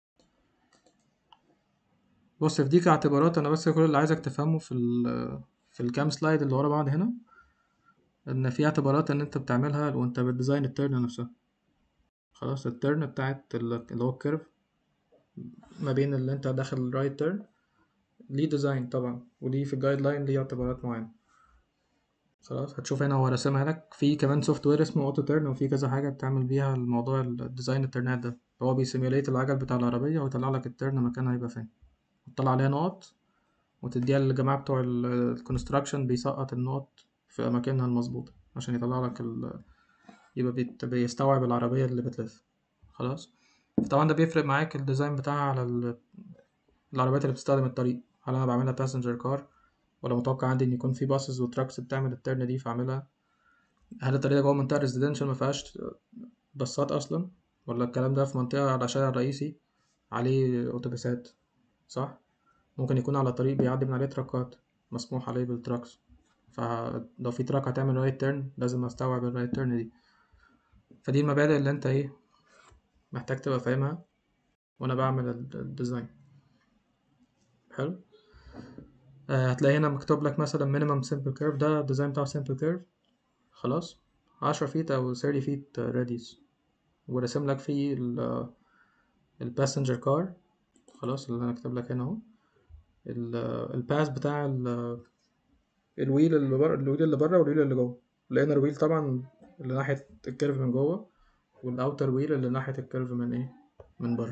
بص في دي كاعتبارات انا بس كل اللي عايزك تفهمه في ال في الكام سلايد اللي ورا بعض هنا ان في اعتبارات ان انت بتعملها وانت بتديزاين التيرن نفسها خلاص التيرن بتاعت ال- اللي هو الكيرف ما بين اللي انت داخل رايت تيرن ليه ديزاين طبعا وليه في الجايد لاين ليه اعتبارات معينة خلاص هتشوف هنا هو راسمها لك في كمان سوفت وير اسمه اوتو تيرن وفي كذا حاجة بتعمل بيها الموضوع الديزاين الترنات ده هو بيسيميوليت العجل بتاع العربية ويطلع لك التيرن مكانها هيبقى فين وتطلع عليها نقط وتديها للجماعة بتوع الكونستراكشن بيسقط النقط في أماكنها المظبوطة عشان يطلع لك ال... يبقى بيت... بيستوعب العربية اللي بتلف خلاص طبعا ده بيفرق معاك الديزاين بتاعها على ال... العربيات اللي بتستخدم الطريق هل انا بعملها باسنجر كار ولا متوقع عندي ان يكون في باصز وتراكس بتعمل الترن دي فاعملها هل الطريق ده جوه منطقة ريزيدنشال ما فيهاش باصات اصلا ولا الكلام ده في منطقة على شارع رئيسي عليه اتوبيسات صح ممكن يكون على طريق بيعدي من عليه تراكات مسموح عليه بالتراكس فلو في تراك هتعمل رايت تيرن لازم استوعب الرايت تيرن دي فدي المبادئ اللي انت ايه محتاج تبقى فاهمها وانا بعمل ال- الديزاين حلو آه هتلاقي هنا مكتوب لك مثلا minimum simple curve ده الديزاين بتاع simple curve خلاص عشرة فيت أو 30 فيت راديوس ورسم لك فيه ال الباسنجر كار خلاص اللي أنا كاتب لك هنا أهو الباس بتاع ال- الويل اللي بره الويل اللي بره والويل اللي جوه الانر ويل طبعا اللي ناحية الكيرف من جوه والاوتر ويل اللي ناحية الكيرف من ايه من بره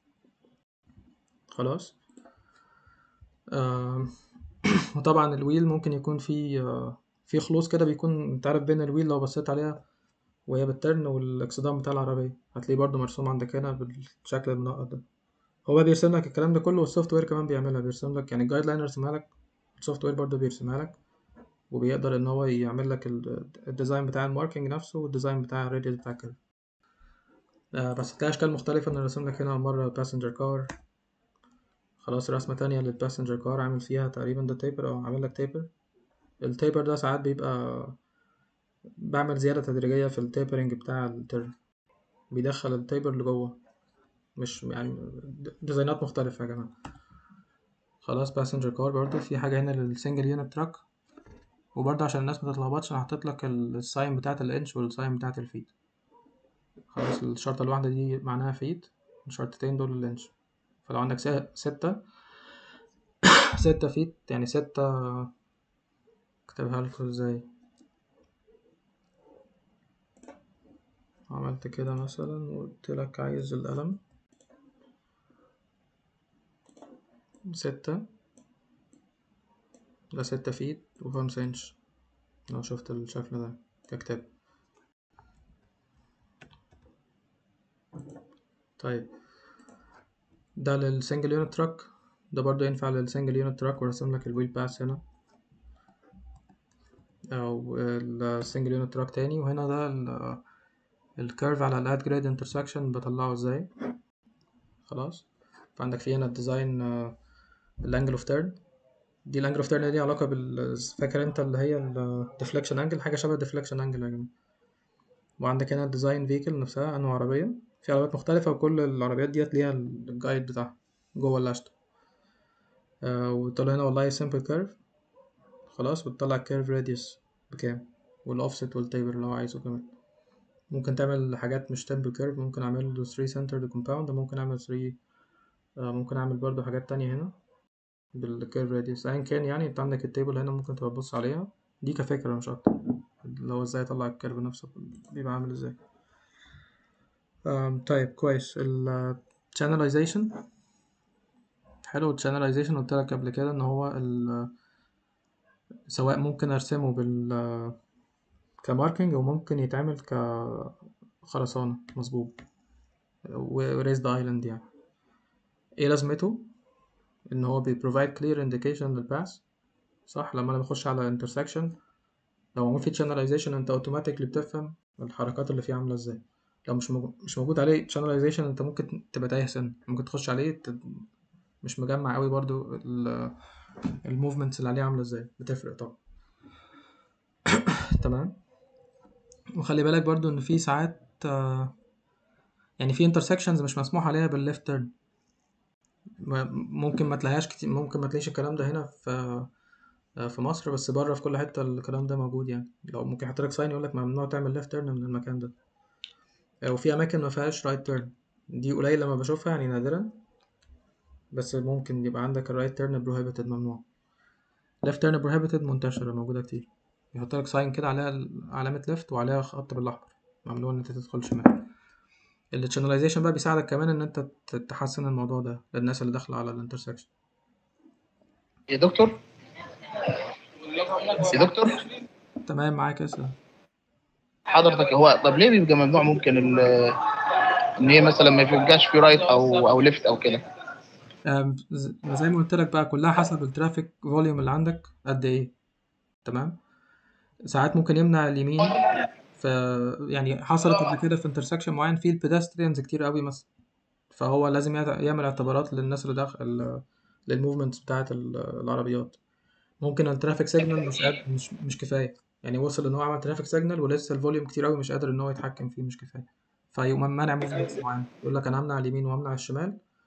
خلاص آم، وطبعا الويل ممكن يكون فيه آه، في خلوص كده بيكون انت عارف بين الويل لو بصيت عليها وهي بالترن والاكسدام بتاع العربية هتلاقيه برضو مرسوم عندك هنا بالشكل المنقط ده هو بقى بيرسم لك الكلام ده كله والسوفت وير كمان بيعملها بيرسم لك يعني الجايد لاين يرسمها لك السوفت وير برضو بيرسمها لك وبيقدر ان هو يعمل لك ال- الديزاين بتاع الماركينج نفسه والديزاين بتاع الراديوس بتاع الكيرف آه بس هتلاقي اشكال مختلفة انا راسم لك هنا مرة باسنجر كار خلاص رسمة تانية للباسنجر كار عامل فيها تقريبا ده تيبر او عامل لك تيبر التيبر ده ساعات بيبقى بعمل زيادة تدريجية في التيبرنج بتاع الترن بيدخل التيبر لجوه مش يعني د- ديزاينات مختلفة يا جماعة خلاص باسنجر كار برضو في حاجة هنا للسنجل يونت تراك وبرضه عشان الناس ما تتلخبطش انا حطيت لك ال- الساين بتاعت الانش والساين بتاعت الفيت خلاص الشرطة الواحدة دي معناها فيت الشرطتين دول الانش فلو عندك س- ستة ستة فيت يعني ستة اكتبها لكم ازاي عملت كده مثلا وقلت لك عايز القلم ستة ده ستة فيت وخمسة انش لو شفت الشكل ده ككتاب طيب ده للسنجل يونت تراك ده برضو ينفع للسنجل يونت تراك ورسم لك الويل باس هنا او السنجل يونت تراك تاني وهنا ده ال- الكيرف على الاد جريد انترسكشن بطلعه ازاي خلاص فعندك في هنا الديزاين الانجل اوف تيرن دي الانجل اوف تيرن دي علاقه بال فاكر انت اللي هي الديفليكشن انجل حاجه شبه الديفليكشن انجل يا جماعه وعندك هنا الديزاين فيكل نفسها انواع عربيه في عربيات مختلفه وكل العربيات ديت ليها الجايد بتاعها جوه اللاشته آه وطلع هنا والله سمبل كيرف خلاص بتطلع الكيرف راديوس بكام والاوفست والتيبر اللي هو عايزه كمان ممكن تعمل حاجات مش تمبل كيرف ممكن اعمل له 3 سنترد كومباوند ممكن اعمل 3 آه ممكن اعمل برضو حاجات تانية هنا بالكيرف راديوس ايا كان يعني انت عندك التيبل هنا ممكن تبقى تبص عليها دي كفكرة مش اكتر اللي هو ازاي اطلع الكيرف نفسه بيبقى عامل ازاي آم، طيب كويس ال channelization حلو ال channelization قلت لك قبل كده ان هو ال سواء ممكن ارسمه بال كماركينج او ممكن يتعمل كخرسانة مظبوط وريزد ايلاند يعني ايه لازمته ان هو بي provide clear indication للباس صح لما انا بخش على intersection لو معمول فيه channelization انت automatically بتفهم الحركات اللي فيه عاملة ازاي لو مش موجود مش موجود عليه channelization انت ممكن تبقى تايه سن ممكن تخش عليه ت... مش مجمع قوي برضو ال الموفمنتس اللي عليه عاملة ازاي بتفرق طبعا تمام وخلي بالك برضو ان في ساعات آه، يعني في intersections مش مسموح عليها بالليفت تيرن ممكن ما تلاقيهاش كتير ممكن ما تلاقيش الكلام ده هنا في في مصر بس بره في كل حتة الكلام ده موجود يعني لو ممكن يحط لك ساين يقول لك ممنوع تعمل ليفت تيرن من المكان ده وفي أماكن ما فيهاش رايت تيرن دي قليل لما بشوفها يعني نادرا بس ممكن يبقى عندك الرايت تيرن بروهيبيتد ممنوع ليفت تيرن بروهيبيتد منتشرة موجودة كتير يحط لك ساين كده عليها علامة ليفت وعليها خط بالأحمر ممنوع إن أنت تدخل شمال التشانلايزيشن بقى بيساعدك كمان إن أنت ت- تحسن الموضوع ده للناس اللي داخلة على الانترسكشن يا دكتور يا دكتور تمام معاك اسأل حضرتك هو طب ليه بيبقى ممنوع ممكن ال- ان هي مثلا ما يبقاش في رايت او او ليفت او كده أم، ز- زي ما قلت لك بقى كلها حسب الترافيك فوليوم اللي عندك قد ايه تمام ساعات ممكن يمنع اليمين ف يعني حصلت قبل كده في انترسكشن معين فيه البيدستريانز كتير قوي مثلا فهو لازم يعت- يعمل اعتبارات للناس اللي داخل للموفمنتس بتاعت ال- العربيات ممكن الترافيك سيجنال مش قاد- مش مش كفايه يعني وصل ان هو عمل ترافيك سيجنال ولسه الفوليوم كتير قوي مش قادر ان هو يتحكم فيه مش كفايه فيقوم منع موفمنتس معين يقول لك انا همنع اليمين وهمنع الشمال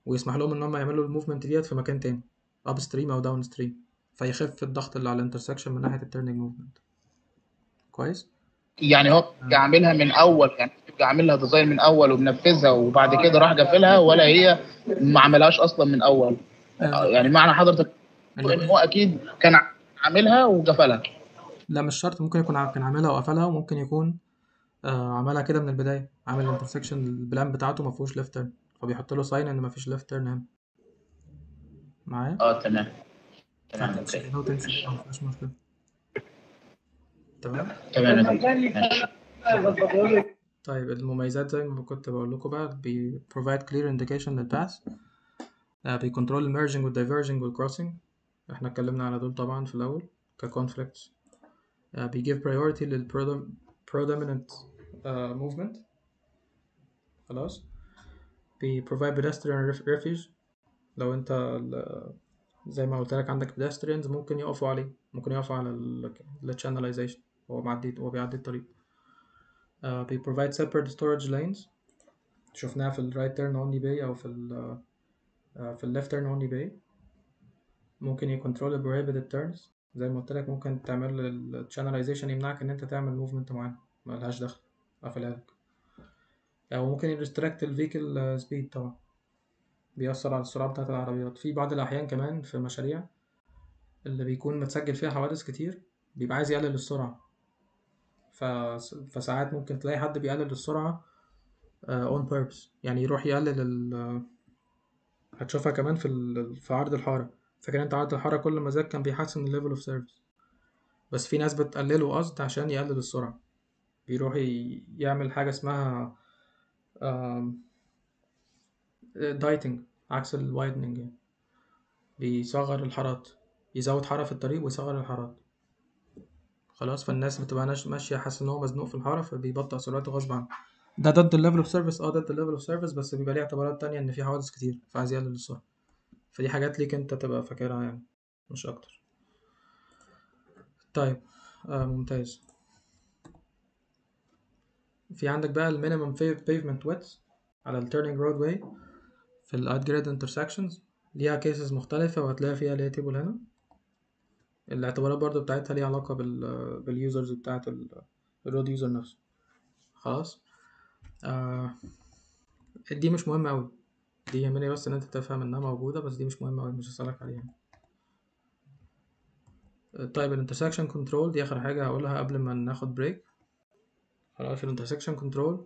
ويسمح لهم ان هم يعملوا الموفمنت ديت في مكان تاني اب ستريم او داون ستريم فيخف الضغط اللي على الانترسكشن من ناحيه التيرنينج موفمنت كويس يعني هو بيبقى عاملها من اول يعني بيبقى عاملها ديزاين من اول ومنفذها وبعد كده راح قافلها ولا هي ما عملهاش اصلا من اول آه، يعني معنى حضرتك اللي- ان هو اكيد كان عاملها وقفلها لا مش شرط ممكن يكون ع- كان عاملها وقفلها وممكن يكون آه عملها كده من البدايه عامل الانترسكشن البلان بتاعته ما فيهوش ليفت تيرن فبيحط له ساين ان ما فيش ليفت تيرن هنا معايا اه تمام تمام فتمشي اوكي هنا وتمشي هنا مفيش مشكله تمام تمام يا دكتور. ماشي طيب المميزات زي ما كنت بقول لكم بقى بي provide clear indication للباث بيكنترول الميرجنج والدايفرجنج والكروسنج احنا اتكلمنا على دول طبعا في الأول كconflicts uh, بيجيب priority لل predominant uh, movement خلاص بي provide pedestrian ref- refuge لو انت ال- زي ما قلت لك عندك pedestrians ممكن يقفوا عليه ممكن يقفوا على ال ال channelization وهو معدي وهو بيعدي الطريق uh, بي provide separate storage lanes شفناها في ال right turn only bay أو في ال uh, في ال left turn only bay ممكن يكنترول ال prohibited turns زي ما قلت لك ممكن تعمل ال channelization يمنعك إن أنت تعمل movement معين ملهاش دخل قافلها لك أو ممكن ي restrict ال vehicle uh, speed طبعا بيأثر على السرعة بتاعة العربيات في بعض الأحيان كمان في مشاريع اللي بيكون متسجل فيها حوادث كتير بيبقى عايز يقلل السرعة ف... فساعات ممكن تلاقي حد بيقلل السرعة uh, on purpose يعني يروح يقلل ال هتشوفها كمان في ال... في عرض الحارة فاكر انت عرض الحارة كل ما زاد كان بيحسن الليفل اوف سيرفيس بس في ناس بتقلله قصد عشان يقلل السرعة بيروح ي... يعمل حاجة اسمها دايتنج عكس الوايدنج يعني بيصغر الحارات يزود حارة في الطريق ويصغر الحارات خلاص فالناس بتبقى ناش- ماشية حاسة ان هو مزنوق في الحارة فبيبطأ سرعته غصب عنه ده ضد الليفل اوف سيرفيس اه ضد الليفل اوف سيرفيس بس بيبقى ليه اعتبارات تانية ان في حوادث كتير فعايز يقلل السرعة فدي حاجات ليك انت تبقى فاكرها يعني مش اكتر طيب آه ممتاز في عندك بقى المينيمم pavement width على ال turning roadway في ال at grade intersections ليها cases مختلفة وهتلاقي فيها ليها تيبل هنا الاعتبارات برضو بتاعتها ليها علاقة بال باليوزرز بتاعت ال- الرود يوزر نفسه خلاص آه دي مش مهمة أوي دي يهمني بس إن أنت تفهم إنها موجودة بس دي مش مهمة أوي مش هسألك عليها طيب الانترسكشن كنترول دي آخر حاجة هقولها قبل ما ناخد بريك خلاص الانترسكشن كنترول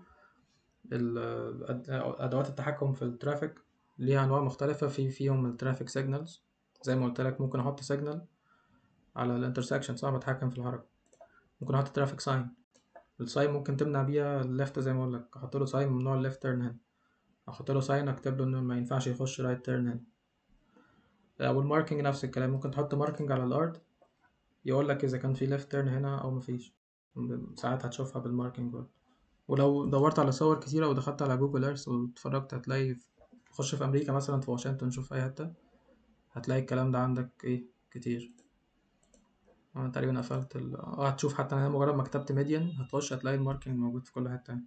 أدوات التحكم في الترافيك ليها أنواع مختلفة في فيهم الترافيك سيجنالز زي ما قلت لك ممكن أحط سيجنال على الانترسكشن صح بتحكم في الحركة ممكن أحط ترافيك ساين الساين ممكن تمنع بيها الليفت زي ما أقول لك أحط له ساين ممنوع الليفت تيرن هنا أحط له ساين أكتب له إنه ما ينفعش يخش رايت تيرن هنا أو الماركينج نفس الكلام ممكن تحط ماركينج على الأرض يقول لك إذا كان في ليفت تيرن هنا أو مفيش ساعات هتشوفها بالماركينج برضه ولو دورت على صور كتيرة ودخلت على جوجل ايرث واتفرجت هتلاقي خش في أمريكا مثلا في واشنطن شوف أي حتة هتلاقي الكلام ده عندك إيه كتير أنا تقريبا قفلت ال اه هتشوف حتى أنا مجرد ما كتبت ميديان هتخش هتلاقي الماركينج موجود في كل حتة يعني.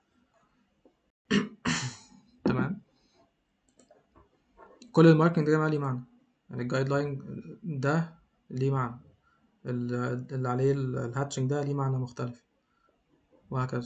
تمام كل الماركينج ده ليه معنى يعني الجايد لاين ده ليه معنى ال- اللي عليه ال- الهاتشنج ده ليه معنى مختلف وهكذا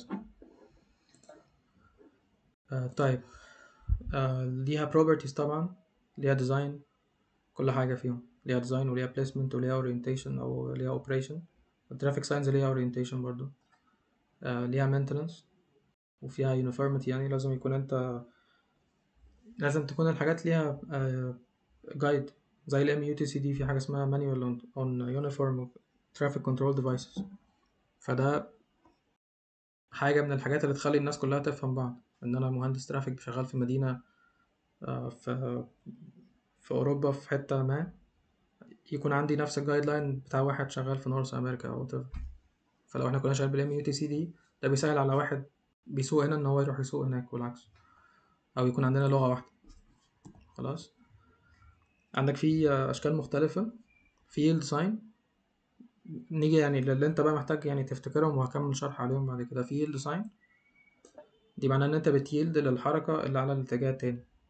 آه طيب آه ليها properties طبعا ليها ديزاين كل حاجة فيهم ليها ديزاين وليها placement وليها orientation أو ليها operation الترافيك ساينز ليها orientation برضو آه ليها maintenance وفيها uniformity يعني لازم يكون انت لازم تكون الحاجات ليها جايد زي ال MUTCD في حاجة اسمها manual on, on uniform traffic control devices فده حاجة من الحاجات اللي تخلي الناس كلها تفهم بعض إن أنا مهندس ترافيك شغال في مدينة آه، في في أوروبا في حتة ما يكون عندي نفس الجايد لاين بتاع واحد شغال في نورث أمريكا أو whatever فلو احنا كنا شغالين بالام يو تي سي دي ده بيسهل على واحد بيسوق هنا إن هو يروح يسوق هناك والعكس أو يكون عندنا لغة واحدة خلاص عندك في آه، أشكال مختلفة في الديزاين نيجي يعني اللي انت بقى محتاج يعني تفتكرهم وهكمل شرح عليهم بعد كده في الديزاين دي معناه ان انت بتيلد للحركة اللي على الاتجاه التاني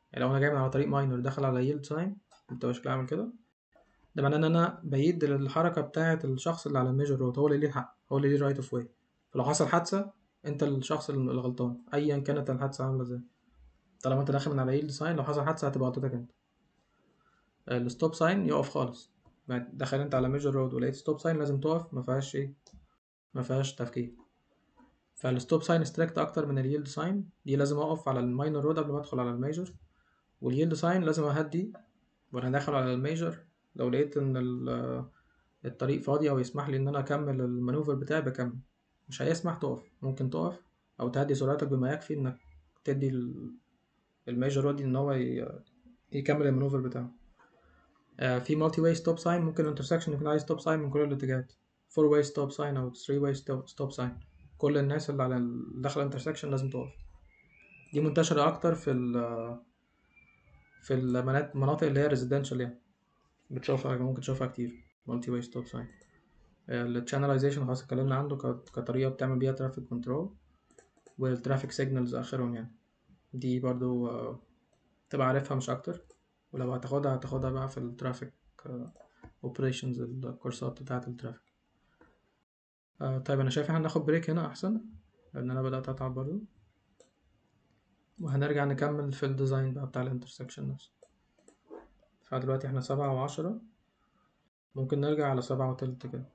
يعني لو انا جاي من على طريق ماينر داخل على ييلد ساين بتبقى شكلها عامل كده ده معناه ان انا بيد الحركه بتاعه الشخص اللي على الميجر رود هو اللي ليه الحق هو اللي ليه رايت اوف واي فلو حصل حادثه انت الشخص الغلطان ايا كانت الحادثه عامله ازاي طالما انت داخل من على ييلد ساين لو حصل حادثه هتبقى غلطتك انت الستوب ساين يقف خالص بعد- دخل انت على ميجر رود ولقيت ستوب ساين لازم تقف ما فيهاش ايه ما فيهاش تفكير فالستوب ساين ستريكت اكتر من اليلد ساين دي لازم اقف على الماينر رود قبل ما ادخل على الميجر واليلد ساين لازم اهدي وانا داخل على الميجر لو لقيت ان ال- الطريق فاضي او يسمح لي ان انا اكمل المانوفر بتاعي بكمل مش هيسمح تقف ممكن تقف او تهدي سرعتك بما يكفي انك تدي ال- الميجر رود ان هو ي- يكمل المانوفر بتاعه آه، في مالتي واي ستوب ساين ممكن الانترسكشن يكون عايز ستوب ساين من كل الاتجاهات فور واي ستوب ساين او ثري واي ستوب ساين كل الناس اللي على ال- داخل الانترسكشن لازم تقف دي منتشرة أكتر في ال في المناطق المناطق اللي هي ريزيدنشال يعني بتشوفها ممكن تشوفها كتير مالتي واي ستوب ساين التشانلايزيشن خلاص اتكلمنا عنه ك- كطريقة بتعمل بيها ترافيك كنترول والترافيك سيجنالز آخرهم يعني دي برضو آه، تبقى عارفها مش أكتر ولو هتاخدها هتاخدها بقى في الترافيك اوبريشنز الكورسات بتاعة الترافيك آه طيب أنا شايف إن احنا ناخد بريك هنا أحسن لأن أنا بدأت أتعب برضو وهنرجع نكمل في الديزاين بقى بتاع الانترسكشن نفسه فدلوقتي احنا سبعة وعشرة ممكن نرجع على سبعة وتلت كده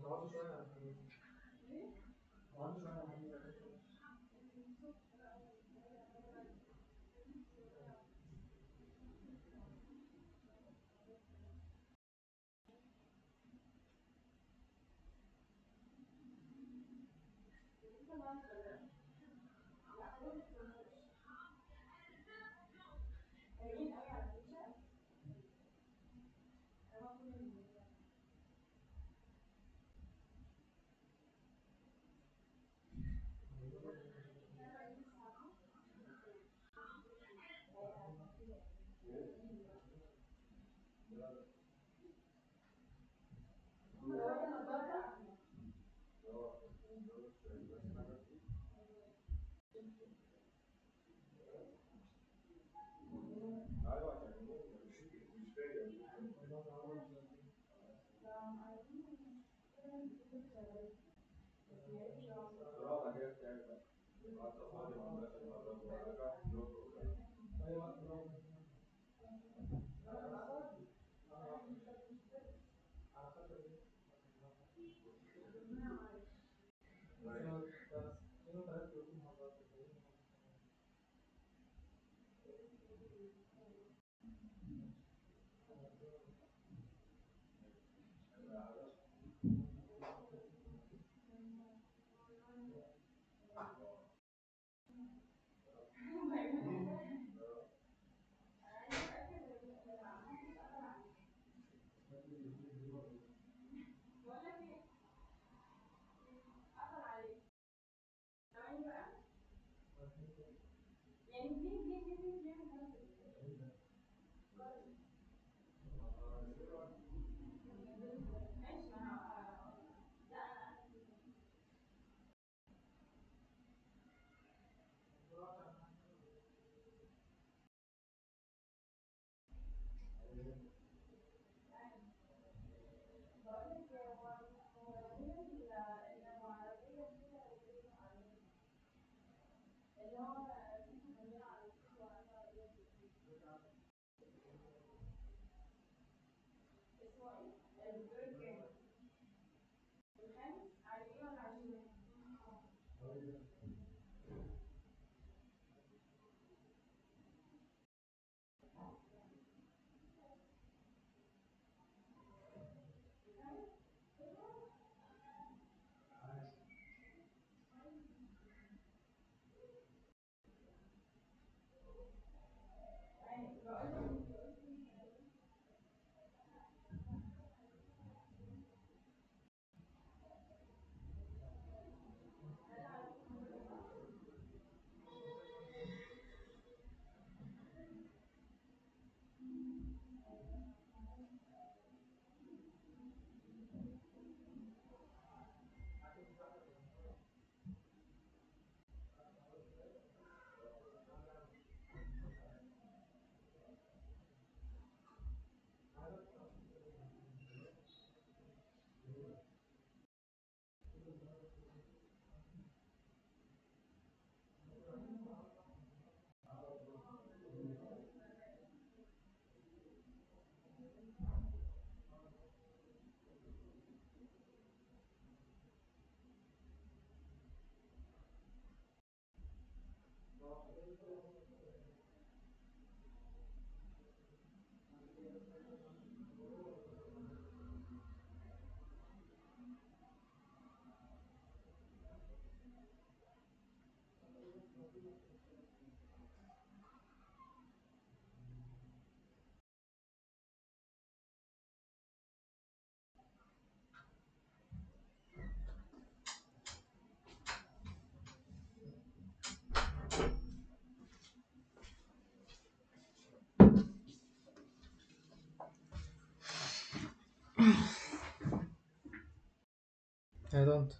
I don't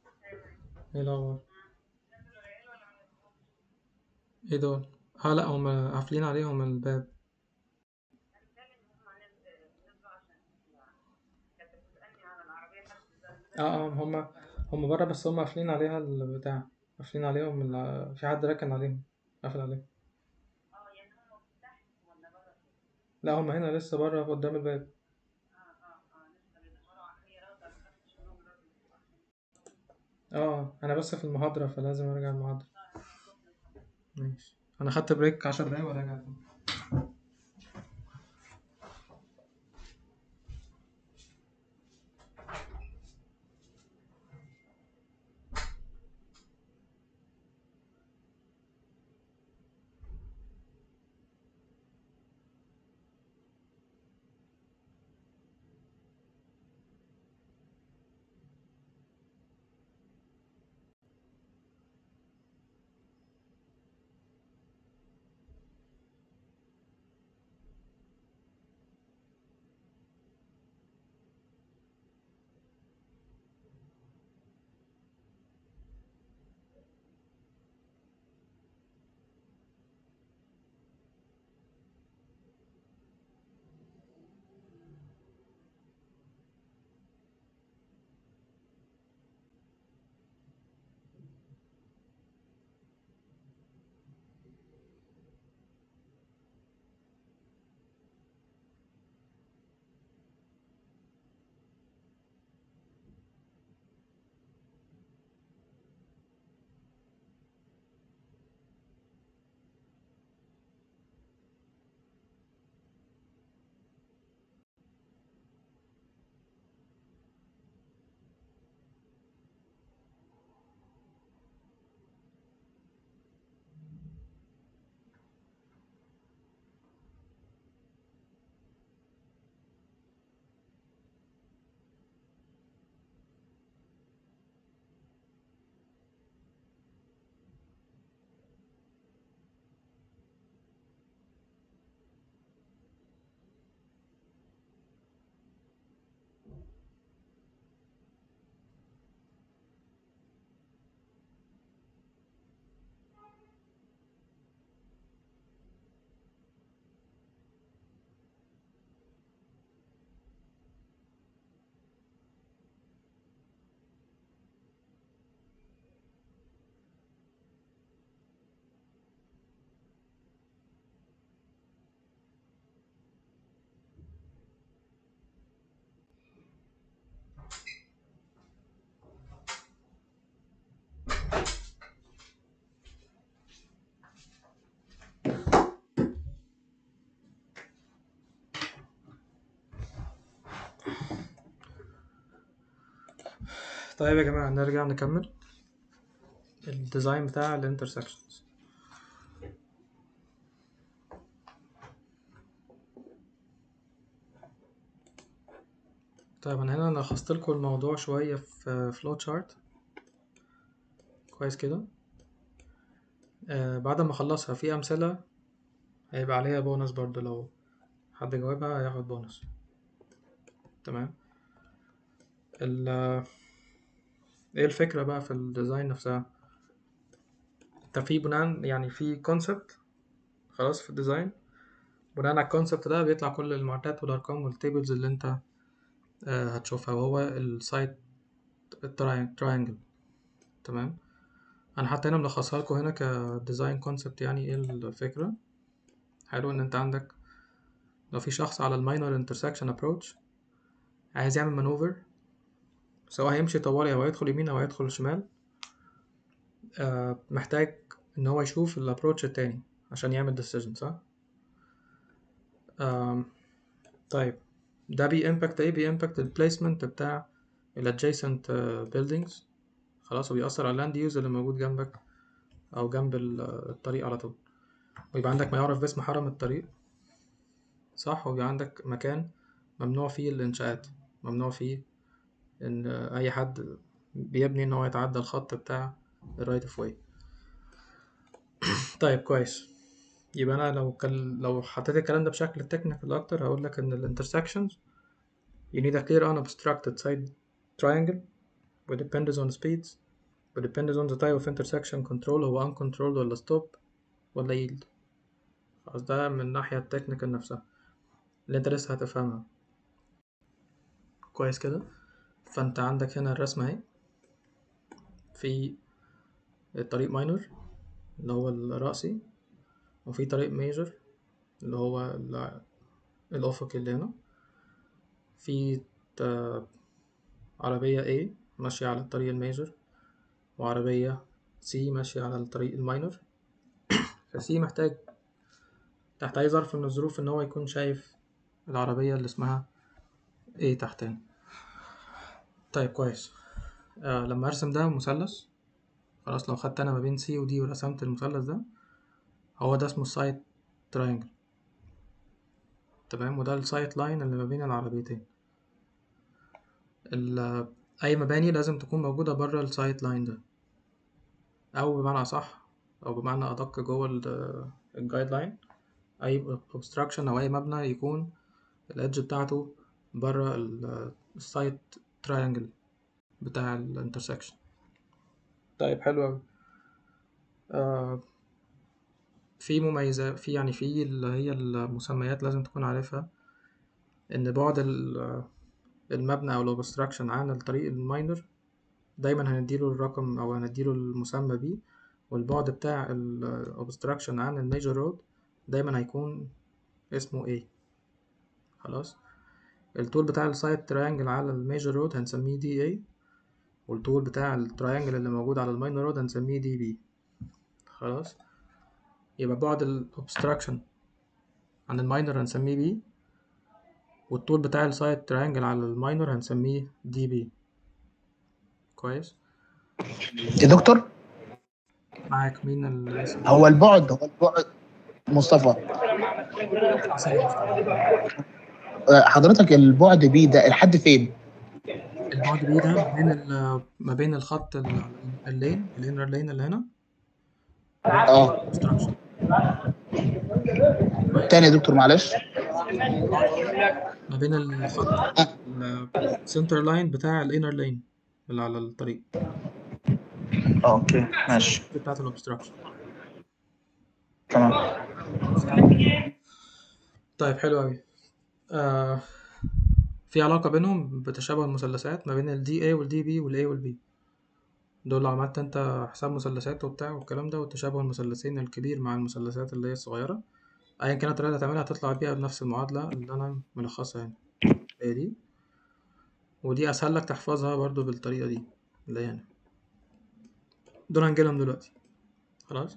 ايه الأخبار؟ ايه دول؟ اه لأ هما قافلين عليهم الباب اه اه هما هما برا بس هما قافلين عليها البتاع قافلين عليهم ال... في حد راكن عليهم قافل عليهم لا هما هنا لسه برا قدام الباب اه انا بس في المحاضرة فلازم ارجع المحاضرة ماشي انا خدت بريك عشر دقايق وراجع تاني. طيب يا جماعة نرجع نكمل الديزاين بتاع الانترسكشنز طيب انا هنا لخصت لكم الموضوع شوية في فلو تشارت كويس كده آه بعد ما اخلصها في امثلة هيبقى عليها بونص برضو لو حد جاوبها هياخد بونص تمام ال ايه الفكرة بقى في الديزاين نفسها انت في بناء يعني في كونسبت خلاص في الديزاين بناء على الكونسبت ده بيطلع كل المعدات والارقام والتيبلز اللي انت آه، هتشوفها وهو السايت تراينجل تمام انا حتى هنا ملخصها لكم هنا كديزاين كونسبت يعني ايه الفكرة حلو ان انت عندك لو في شخص على الماينر انترسكشن ابروتش عايز يعمل مانوفر سواء هيمشي طوالي او هيدخل يمين او هيدخل شمال آه محتاج ان هو يشوف الابروتش التاني عشان يعمل ديسيجن صح آم، طيب ده بي امباكت ايه بي امباكت البليسمنت بتاع ال adjacent آه، buildings خلاص وبيأثر على اللاند يوز اللي موجود جنبك او جنب ال- الطريق على طول ويبقى عندك ما يعرف باسم حرم الطريق صح ويبقى عندك مكان ممنوع فيه الانشاءات ممنوع فيه ان آه، اي حد بيبني ان هو يتعدى الخط بتاع الرايت اوف واي طيب كويس يبقى انا لو كل... لو حطيت الكلام ده بشكل تكنيكال اكتر هقول لك ان الانترسكشنز you need a clear unobstructed side triangle with depends on speeds with depends on the type of intersection control هو uncontrolled ولا stop ولا yield خلاص ده من الناحية التكنيكال نفسها اللي انت لسه هتفهمها كويس كده فانت عندك هنا الرسمة اهي في الطريق ماينور اللي هو الرأسي وفي طريق ميجر اللي هو ال- الأفقي اللي هنا في ت- عربية A ماشية على الطريق الميجر وعربية سي ماشية على الطريق الماينر فسي محتاج تحت أي ظرف من الظروف إن هو يكون شايف العربية اللي اسمها ايه تحتاني طيب كويس آه لما أرسم ده مثلث خلاص لو خدت أنا ما بين سي ودي ورسمت المثلث ده هو ده اسمه السايد تراينجل تمام وده السايت لاين اللي ما بين العربيتين ال- أي مباني لازم تكون موجودة بره السايت لاين ده أو بمعنى أصح أو بمعنى أدق جوه الجايد لاين أي obstruction أو أي مبنى يكون الإدج بتاعته بره السايت تراينجل بتاع الانترسكشن طيب حلو أوي آه في مميزات في يعني في اللي هي المسميات لازم تكون عارفها إن بعد ال- المبنى أو الأوبستراكشن عن الطريق الماينر دايما هنديله الرقم أو هنديله المسمى بيه والبعد بتاع الأوبستراكشن عن الميجر رود دايما هيكون اسمه A خلاص الطول بتاع السايد تراينجل على الميجر رود هنسميه دي اي والطول بتاع التراينجل اللي موجود على الماينر رود هنسميه دي بي خلاص يبقى بعد الأوبستراكشن عن الماينر هنسميه بي والطول بتاع السايد تراينجل على الماينر هنسميه دي بي كويس يا دكتور معاك مين اللي اسمه هو البعد هو البعد مصطفى آه، حضرتك البعد بيه ده لحد فين؟ البعد بيه ده ما بين ال- ما بين الخط ال- اللين الانر لين اللي هنا اه obstruction. تاني يا دكتور معلش ما بين الخط السنتر لاين بتاع الانر لين اللي على الطريق اه اوكي ماشي بتاعت الاوبستراكشن تمام طيب حلو أوي آه في علاقة بينهم بتشابه المثلثات ما بين ال DA وال DB وال A وال B دول لو عملت انت حساب مثلثات وبتاع والكلام ده وتشابه المثلثين الكبير مع المثلثات اللي هي الصغيرة أيا كانت الطريقة اللي هتعملها هتطلع بيها بنفس المعادلة اللي أنا ملخصها هنا هي دي ودي أسهل لك تحفظها برضو بالطريقة دي اللي هي هنا دول هنجيلهم دلوقتي خلاص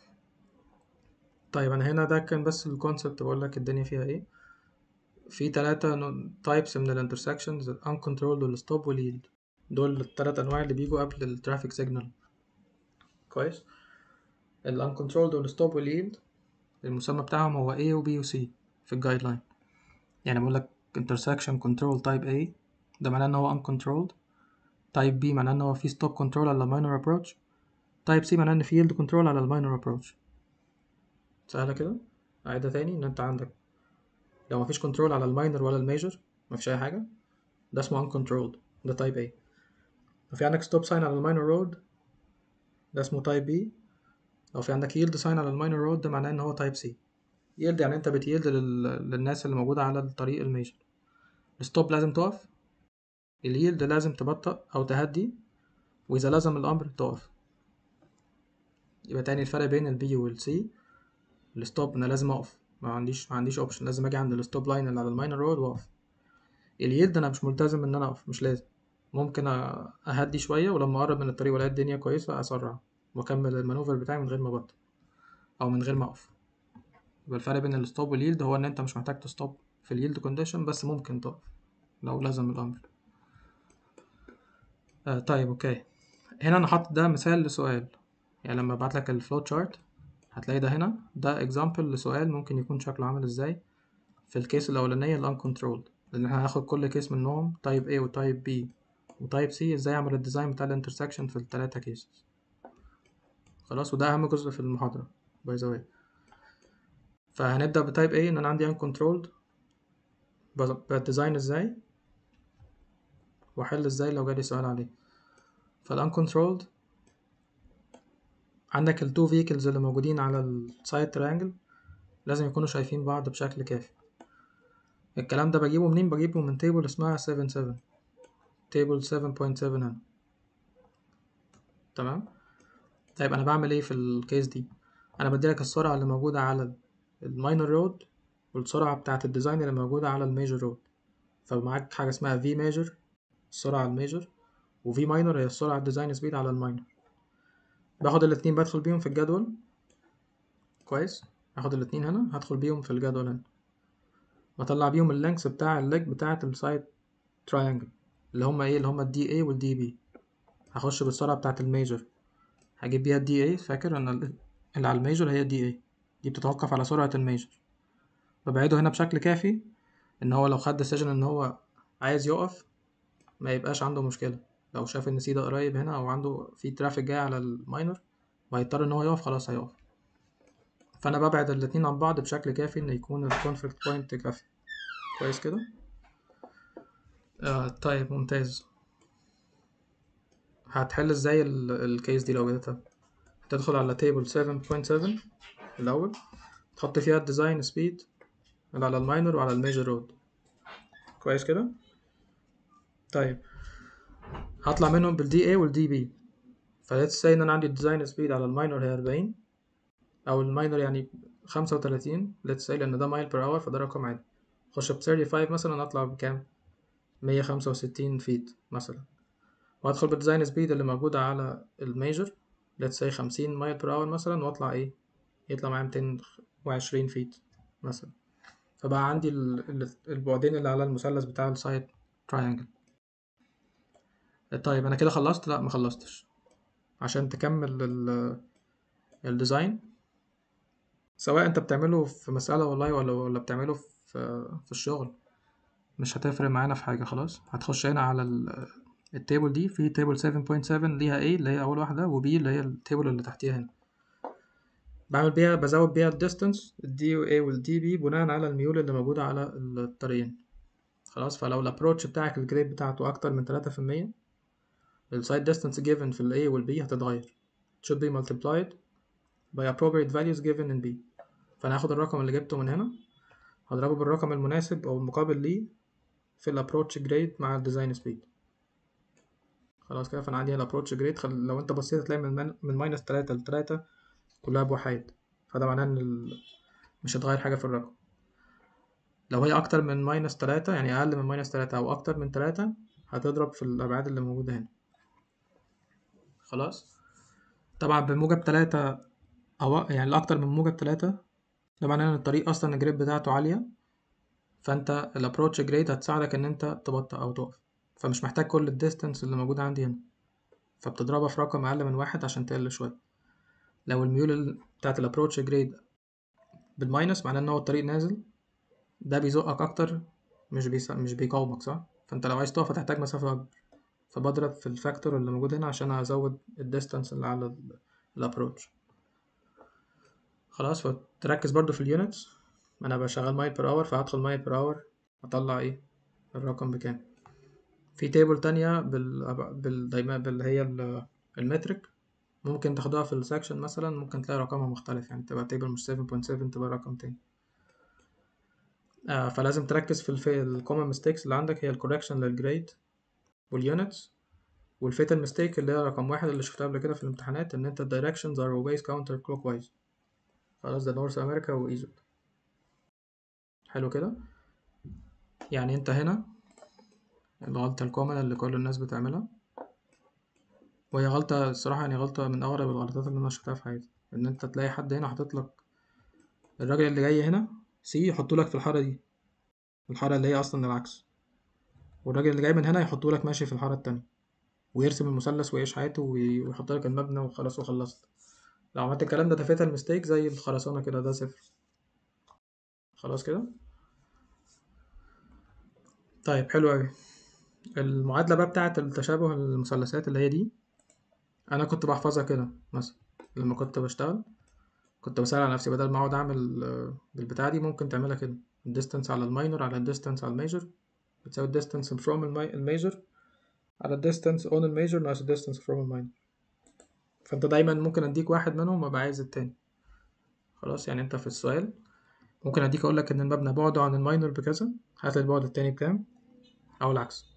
طيب أنا هنا ده كان بس الكونسبت بقول لك الدنيا فيها ايه في تلاتة تايبس من الانترسكشنز uncontrolled والستوب واليلد دول التلات أنواع اللي بيجوا قبل الترافيك سيجنال كويس ال uncontrolled والستوب واليلد المسمى بتاعهم هو A و B و C في الجايد لاين يعني بقول لك intersection control type A ده معناه إن هو uncontrolled type B معناه إن هو في stop control على minor approach type C معناه إن في yield control على الماينر approach سهلة كده أعيدها تاني إن أنت عندك لو مفيش كنترول على الماينر ولا الميجر مفيش أي حاجة ده اسمه uncontrolled ده تايب A لو في عندك ستوب ساين على الماينر رود ده اسمه تايب B لو في عندك ييلد ساين على الماينر رود ده معناه إن هو تايب C ييلد يعني أنت بتيلد لل... للناس اللي موجودة على الطريق الميجر الستوب لازم تقف الييلد لازم تبطأ أو تهدي وإذا لزم الأمر تقف يبقى تاني الفرق بين البي والسي الستوب انا لازم اقف ما عنديش ما عنديش اوبشن لازم اجي عند الستوب لاين اللي على الماينر رود واقف اليلد انا مش ملتزم ان انا اقف مش لازم ممكن أ- اهدي شويه ولما اقرب من الطريق والاقي الدنيا كويسه اسرع واكمل المانوفر بتاعي من غير ما ابطل او من غير ما اقف يبقى الفرق بين الستوب واليلد هو ان انت مش محتاج تستوب في اليلد كونديشن بس ممكن تقف لو لزم الامر آه طيب اوكي هنا انا حاطط ده مثال لسؤال يعني لما ابعت لك الفلو تشارت هتلاقي ده هنا ده اكزامبل لسؤال ممكن يكون شكله عامل ازاي في الكيس الاولانيه ال uncontrolled لان احنا هناخد كل كيس منهم تايب A وتايب B وتايب C ازاي اعمل الديزاين بتاع الانترسكشن في التلاتة كيسز خلاص وده اهم جزء في المحاضره باي ذا واي فهنبدا بتايب A ان انا عندي uncontrolled بز- بديزاين ازاي واحل ازاي لو جالي سؤال عليه فال uncontrolled عندك ال two vehicles اللي موجودين على السايد تريانجل لازم يكونوا شايفين بعض بشكل كافي الكلام ده بجيبه منين بجيبه من تيبل اسمها 7 7 تيبل 7.7 هنا تمام طيب انا بعمل ايه في الكيس دي انا بديلك السرعه اللي موجوده على الماينر رود والسرعه بتاعه الديزاين اللي موجوده على الميجر رود فمعاك حاجه اسمها في ميجر السرعه على الميجر وفي ماينر هي السرعه الديزاين سبيد على الماينر باخد الاتنين بدخل بيهم في الجدول كويس هاخد الاتنين هنا هدخل بيهم في الجدول هنا واطلع بيهم اللينكس بتاع الليج بتاعة السايد تراينجل اللي هما ايه اللي هما الدي اي والدي بي هخش بالسرعة بتاعة الميجر هجيب بيها الدي اي فاكر ان ال- اللي على الميجر هي الدي اي دي بتتوقف على سرعة الميجر ببعده هنا بشكل كافي ان هو لو خد ديسيجن ان هو عايز يقف ما يبقاش عنده مشكلة لو شاف ان سي ده قريب هنا او عنده في ترافيك جاي على الماينر وهيضطر ان هو يقف خلاص هيقف فانا ببعد الاتنين عن بعض بشكل كافي ان يكون الكونفليكت بوينت كافي كويس كده آه طيب ممتاز هتحل ازاي ال- الكيس دي لو جبتها هتدخل على تيبل 7.7 الاول تحط فيها الديزاين سبيد اللي على الماينر وعلى الميجر رود كويس كده طيب هطلع منهم بالدي اي والدي بي فليتس سي ان انا عندي الديزاين سبيد على الماينر هي 40 او الماينر يعني 35 ليتس سي لان ده مايل بير اور فده رقم عادي اخش ب 35 مثلا اطلع بكام 165 فيت مثلا وادخل بالديزاين سبيد اللي موجودة على الميجر ليتس سي 50 مايل بير اور مثلا واطلع ايه يطلع معايا 220 فيت مثلا فبقى عندي ال- ال- البعدين اللي على المثلث بتاع السايد تراينجل طيب انا كده خلصت لا ما خلصتش عشان تكمل ال- الديزاين سواء انت بتعمله في مسألة والله ولا ولا بتعمله في في الشغل مش هتفرق معانا في حاجة خلاص هتخش هنا على ال- التيبل دي في تيبل 7.7 ليها A اللي هي أول واحدة و B اللي هي التيبل اللي تحتيها هنا بعمل بيها بزود بيها الديستانس الدي و A والدي بي بناء على الميول اللي موجودة على الطريقين خلاص فلو الابروتش بتاعك الجريد بتاعته أكتر من 3% السايد ديستانس given في ال A وال B هتتغير should be multiplied by appropriate values given in B فأنا هاخد الرقم اللي جبته من هنا هضربه بالرقم المناسب أو المقابل ليه في الابروتش جريد مع الديزاين سبيد خلاص كده فانا عندي الابروتش جريد خل... لو انت بصيت هتلاقي من من, من ماينس تلاتة لتلاتة كلها بوحايد فده معناه ان ال... مش هتغير حاجة في الرقم لو هي اكتر من ماينس تلاتة يعني اقل من ماينس تلاتة او اكتر من تلاتة هتضرب في الابعاد اللي موجودة هنا خلاص طبعا بموجب تلاتة او يعني الاكتر من موجب تلاتة ده معناه ان الطريق اصلا الجريد بتاعته عالية فانت الابروتش جريد هتساعدك ان انت تبطأ او تقف فمش محتاج كل الديستانس اللي موجودة عندي هنا فبتضربها في رقم أقل من واحد عشان تقل شوية لو الميول ال- بتاعت الابروتش جريد بالماينس معناه إن هو الطريق نازل ده بيزقك أكتر مش بيس... مش بيقاومك صح فأنت لو عايز تقف هتحتاج مسافة أكبر فبضرب في الفاكتور اللي موجود هنا عشان أزود الديستانس اللي على الابروتش خلاص فتركز برضو في اليونتس أنا بشغل مايل بير اور فهدخل مايل بير اور أطلع إيه الرقم بكام في تيبل تانية بال بال دايما باللي هي ال- المترك ممكن تاخدوها في السكشن مثلا ممكن تلاقي رقمها مختلف يعني تبقى تيبل مش 7.7 تبقى رقم تاني آه فلازم تركز في الف... الكومن ميستيكس اللي عندك هي الكوركشن للجريد واليونتس والفيتال ميستيك اللي هي رقم واحد اللي شفتها قبل كده في الامتحانات ان انت الدايركشنز ار always counter clockwise خلاص ده نورث امريكا وايجيبت حلو كده يعني انت هنا الغلطة الكومن اللي كل الناس بتعملها وهي غلطة الصراحة يعني غلطة من أغرب الغلطات اللي أنا شفتها في حياتي إن أنت تلاقي حد هنا حاطط لك الراجل اللي جاي هنا سي يحطه لك في الحارة دي الحارة اللي هي أصلا العكس والراجل اللي جاي من هنا يحطه لك ماشي في الحارة التانية ويرسم المثلث ويعيش حياته وي- ويحط لك المبنى وخلاص وخلصت لو عملت الكلام ده ده فيتال ميستيك زي الخرسانة كده ده صفر خلاص كده طيب حلو أوي المعادلة بقى بتاعة التشابه المثلثات اللي هي دي أنا كنت بحفظها كده مثلا لما كنت بشتغل كنت بسأل على نفسي بدل ما أقعد أعمل آه، بالبتاعة دي ممكن تعملها كده الديستانس على الماينر على الديستانس على الميجر بتساوي الديستانس from المي- الميجر على الديستانس on الميجر ناقص الديستانس from الماينر فأنت دايما ممكن أديك واحد منهم وأبقى عايز التاني خلاص يعني أنت في السؤال ممكن أديك أقولك إن المبنى بعده عن الماينر بكذا هات لي البعد التاني بكام أو العكس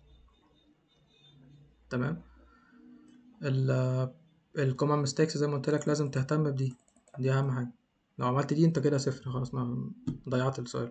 تمام ال الكومن ميستيكس زي ما قلت لك لازم تهتم بدي دي اهم حاجه لو عملت دي انت كده صفر خلاص ما ضيعت السؤال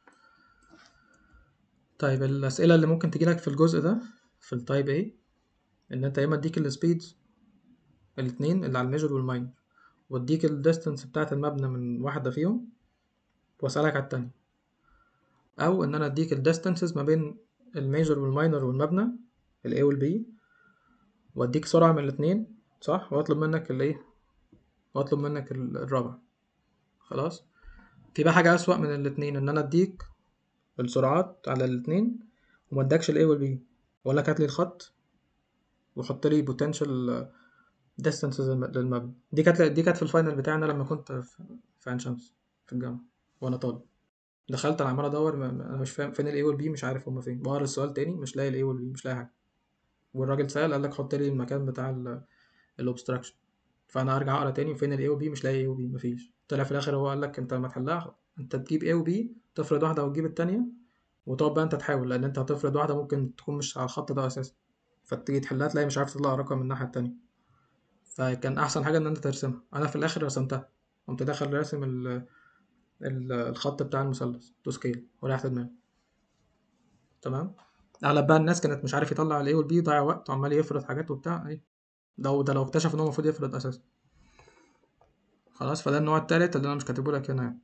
طيب الاسئله اللي ممكن تجيلك في الجزء ده في التايب A ان انت يا اما اديك السبيدز الاتنين اللي على الميجر والماينر واديك الديستنس بتاعت المبنى من واحدة فيهم واسألك على التانية أو إن أنا أديك الديستنسز ما بين الميجر والماينر والمبنى ال A وال B وأديك سرعة من الاتنين صح وأطلب منك الإيه وأطلب منك ال- الرابع خلاص في بقى حاجة أسوأ من الاتنين إن أنا أديك السرعات على الاتنين وما ادكش ال A وال B وأقول لك هاتلي الخط وحط لي potential distances للم- للمبنى دي كانت دي كانت في الفاينل بتاعنا لما كنت في في عين شمس في الجامعة وأنا طالب دخلت انا عمال ادور ما- ما- انا مش فاهم فين الاي والبي مش عارف هما فين بقرا السؤال تاني مش لاقي الاي والبي مش لاقي حاجه والراجل سأل قال لك حط لي المكان بتاع الاوبستراكشن فانا ارجع اقرا تاني فين الاي وبي مش لاقي اي وبي مفيش طلع في الاخر هو قال لك انت لما تحلها انت تجيب اي وبي تفرض واحده وتجيب التانية وتقعد بقى انت تحاول لان انت هتفرض واحده ممكن تكون مش على الخط ده اساسا فتيجي تحلها تلاقي مش عارف تطلع رقم من الناحيه التانية فكان احسن حاجه ان انت ترسمها انا في الاخر رسمتها قمت داخل راسم ال ال- الخط بتاع المثلث تو سكيل وريحت دماغي تمام اغلب بقى الناس كانت مش عارف يطلع الاي والبي ضيع وقت وعمال يفرض حاجات وبتاع ايه ده ده لو اكتشف ان هو المفروض يفرض اساسا خلاص فده النوع التالت اللي انا مش كاتبه لك هنا يعني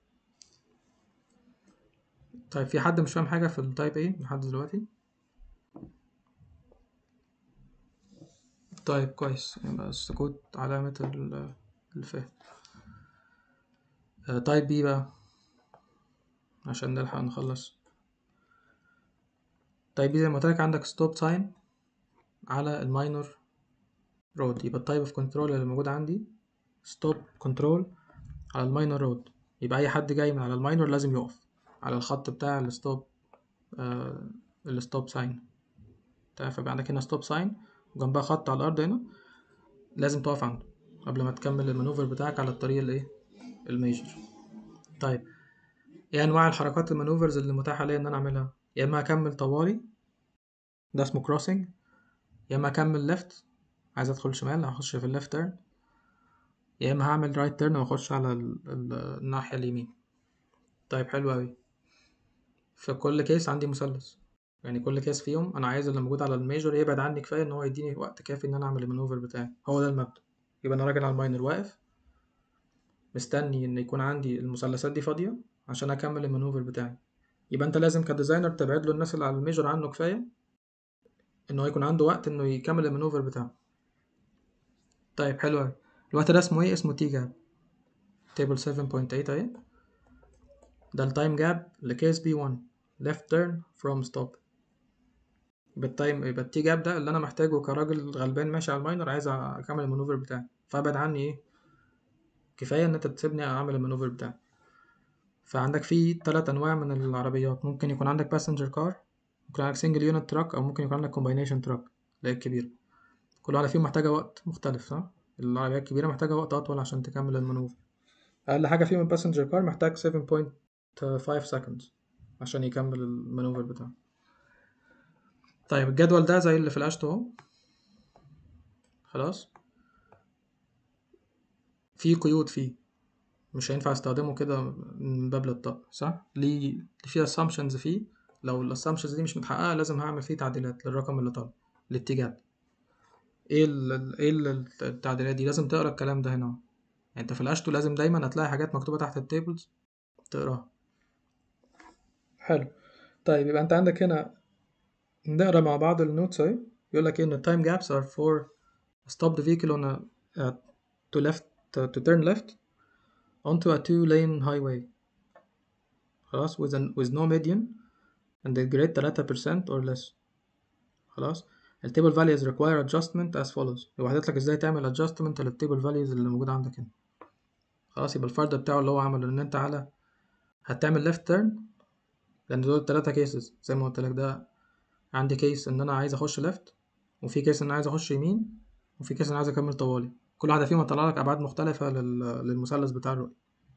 طيب في حد مش فاهم حاجه في التايب ايه لحد دلوقتي طيب كويس يبقى السكوت علامة ال- الفهم آه، تايب بي بقى عشان نلحق نخلص تايب بي زي ما قلت لك عندك ستوب ساين على الماينور رود يبقى التايب اوف كنترول اللي موجود عندي ستوب كنترول على الماينور رود يبقى اي حد جاي من على الماينور لازم يقف على الخط بتاع الستوب آه الستوب ساين تمام فيبقى عندك هنا ستوب ساين وجنبها خط على الارض هنا لازم تقف عنده قبل ما تكمل المانوفر بتاعك على الطريق الايه الميجر طيب ايه انواع الحركات المانوفرز اللي متاحه ليا ان انا اعملها يا اما اكمل طوالي ده اسمه كروسنج يا اما اكمل ليفت عايز ادخل شمال هخش في الليفت تيرن يا اما هعمل رايت تيرن واخش على ال- ال- الناحيه اليمين طيب حلو اوي في كل كيس عندي مثلث يعني كل كيس فيهم انا عايز اللي موجود على الميجور يبعد عني كفايه ان هو يديني وقت كافي ان انا اعمل المانوفر بتاعي هو ده المبدأ يبقى انا راجل على الماينر واقف مستني ان يكون عندي المثلثات دي فاضيه عشان اكمل المانوفر بتاعي يبقى انت لازم كديزاينر تبعد له الناس اللي على الميجور عنه كفايه ان هو يكون عنده وقت انه يكمل المانوفر بتاعه طيب حلو اوي الوقت ده اسمه ايه اسمه تي جاب تيبل 7.8 اهي ده التايم جاب لكيس بي 1 left turn from stop يبقى التايم يبقى التي جاب ده اللي انا محتاجه كراجل غلبان ماشي على الماينر عايز اكمل المانوفر بتاعي فابعد عني ايه كفايه ان انت تسيبني اعمل المانوفر بتاعي فعندك في تلات انواع من العربيات ممكن يكون عندك باسنجر كار ممكن عندك سنجل يونت تراك او ممكن يكون عندك كومباينيشن تراك اللي هي الكبيره كل واحده فيهم محتاجه وقت مختلف صح العربيه الكبيره محتاجه وقت اطول عشان تكمل المانوفر اقل حاجه فيهم الباسنجر كار محتاج 7.5 seconds عشان يكمل المانوفر بتاعه طيب الجدول ده زي اللي في الاشتو اهو خلاص في قيود فيه مش هينفع استخدمه كده من باب للطاق صح ليه في assumptions فيه لو ال assumptions دي مش متحققة لازم هعمل فيه تعديلات للرقم اللي طالع الاتجاه ايه ال ال- ايه ال- التعديلات دي لازم تقرا الكلام ده هنا يعني انت في الاشتو لازم دايما هتلاقي حاجات مكتوبة تحت التيبلز تقراها حلو طيب يبقى انت عندك هنا نقرا مع بعض النوتس اهي يقول لك ان time gaps are for stop the vehicle on a uh, to left to, to turn left onto a two lane highway خلاص with, an, with no median and the grade 3% or less خلاص ال table values require adjustment as follows هو حاطط لك ازاي تعمل adjustment لل table values اللي موجودة عندك هنا خلاص يبقى الفرد بتاعه اللي هو عمله ان انت على هتعمل left turn لان دول التلاتة كيسز زي ما قلت لك ده عندي كيس ان انا عايز اخش ليفت وفي كيس ان انا عايز اخش يمين وفي كيس ان انا عايز اكمل طوالي كل واحده فيهم هتطلع لك ابعاد مختلفه لل... للمثلث بتاع الرؤيه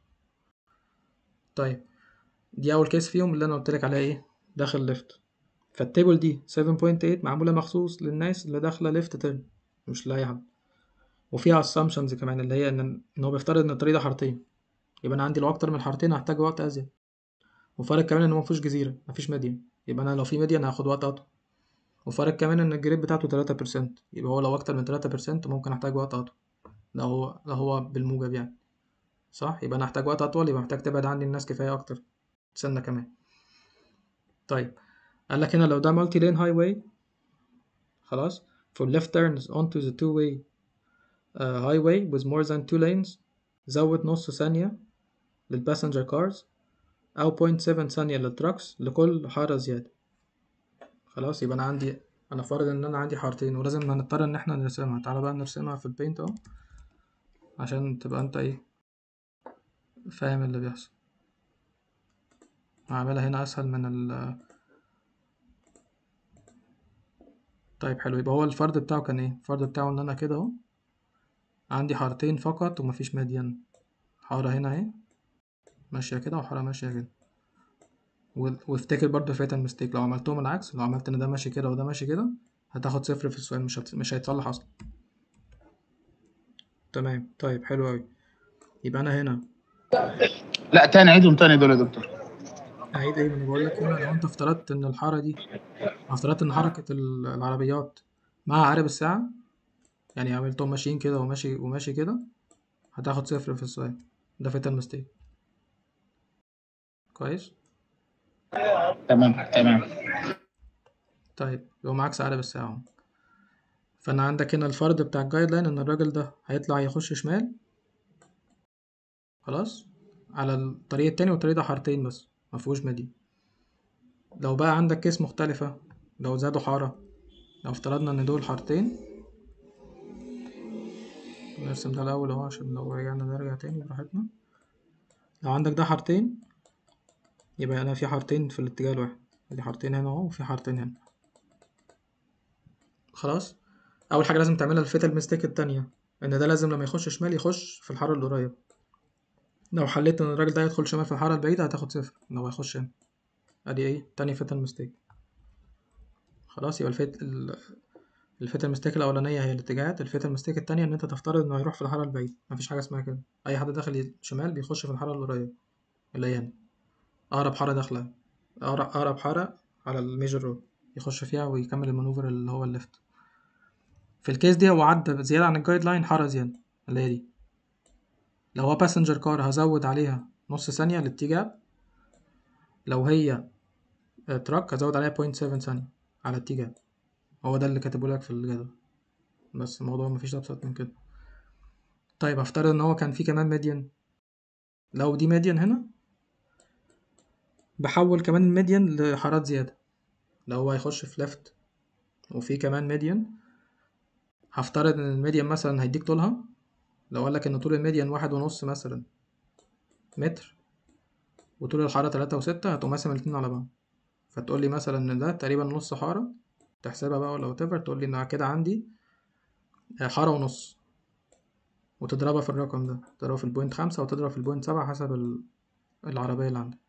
طيب دي اول كيس فيهم اللي انا قلت لك عليها ايه داخل ليفت فالتيبل دي 7.8 معموله مخصوص للناس اللي داخله ليفت تيرن مش لاي حد وفيها assumptions كمان اللي هي ان ان هو بيفترض ان الطريق ده حارتين يبقى انا عندي لو اكتر من حارتين هحتاج وقت ازيد وفارق كمان ان هو مفيش جزيره مفيش مدين يبقى انا لو في مدين هاخد وقت اطول وفارق كمان ان الجريد بتاعته تلاتة بيرسنت يبقى هو لو اكتر من تلاتة بيرسنت ممكن احتاج وقت اطول لو هو لو هو بالموجب يعني صح يبقى انا هحتاج وقت اطول يبقى محتاج تبعد عني الناس كفايه اكتر سنه كمان طيب قال لك هنا لو ده مالتي لين هاي واي خلاص for left turns onto the two way uh, highway with more than two lanes زود نص ثانية للباسنجر كارز أو 0.7 ثانية للتراكس لكل حارة زيادة خلاص يبقى أنا عندي أنا فارض إن أنا عندي حارتين ولازم هنضطر إن إحنا نرسمها تعالى بقى نرسمها في البينت أهو عشان تبقى أنت إيه فاهم اللي بيحصل هعملها هنا أسهل من ال طيب حلو يبقى هو الفرد بتاعه كان ايه الفرد بتاعه ان انا كده اهو عندي حارتين فقط ومفيش مدين حارة هنا اهي ماشية كده وحارة ماشية كده و- وافتكر برضه فاتن ميستيك لو عملتهم العكس لو عملت ان ده ماشي كده وده ماشي كده هتاخد صفر في السؤال مش هت... مش هيتصلح اصلا تمام طيب حلو اوي يبقى انا هنا لا تاني عيدهم تاني دول يا دكتور اعيد ايه ما انا بقول لك هنا لو انت افترضت ان الحارة دي افترضت ان حركة ال- العربيات مع عقارب الساعة يعني عملتهم ماشيين كده وماشي وماشي كده هتاخد صفر في السؤال ده فاتن ميستيك كويس تمام تمام طيب يبقى معاك عقارب الساعة اهو. فانا عندك هنا الفرض بتاع الجايد لاين ان الراجل ده هيطلع يخش شمال خلاص على الطريق التاني والطريق ده حارتين بس مفيهوش مدي لو بقى عندك كيس مختلفة لو زادوا حارة لو افترضنا ان دول حارتين نرسم ده الأول اهو عشان لو رجعنا نرجع تاني براحتنا لو عندك ده حارتين يبقى أنا في حارتين في الاتجاه الواحد دي حارتين هنا اهو وفي حارتين هنا خلاص أول حاجة لازم تعملها الفيتال ميستيك التانية إن ده لازم لما يخش شمال يخش في الحارة القريبة لو حليت إن الراجل ده يدخل شمال في الحارة البعيدة هتاخد صفر لو هيخش هنا أدي إيه تاني فيتال ميستيك خلاص يبقى الفيت ال... الفيتال ميستيك الأولانية هي الاتجاهات الفيتال ميستيك التانية إن أنت تفترض إنه هيروح في الحارة البعيدة مفيش حاجة اسمها كده أي حد داخل شمال بيخش في الحارة القريبة اللي هي هنا أقرب حارة داخلة أقرب أقرب حارة على الميجر رود يخش فيها ويكمل المانوفر اللي هو الليفت في الكيس دي هو عدى زيادة عن الجايد لاين حارة زيادة اللي هي دي لو هو باسنجر كار هزود عليها نص ثانية للتي جاب لو هي تراك هزود عليها 0.7 ثانية على التي جاب هو ده اللي كاتبه لك في الجدول بس الموضوع مفيش أبسط من كده طيب افترض ان هو كان في كمان ميديان لو دي ميديان هنا بحول كمان الميديان لحارات زيادة لو هو هيخش في ليفت وفي كمان ميديان هفترض ان الميديان مثلا هيديك طولها لو قالك ان طول الميديان واحد ونص مثلا متر وطول الحارة تلاتة وستة هتقوم قاسم الاتنين على بعض فتقول لي مثلا ان ده تقريبا نص حارة تحسبها بقى ولا whatever تقول لي ان كده عندي حارة ونص وتضربها في الرقم ده تضربها في البوينت خمسة وتضرب في البوينت سبعة حسب ال- العربية اللي عندك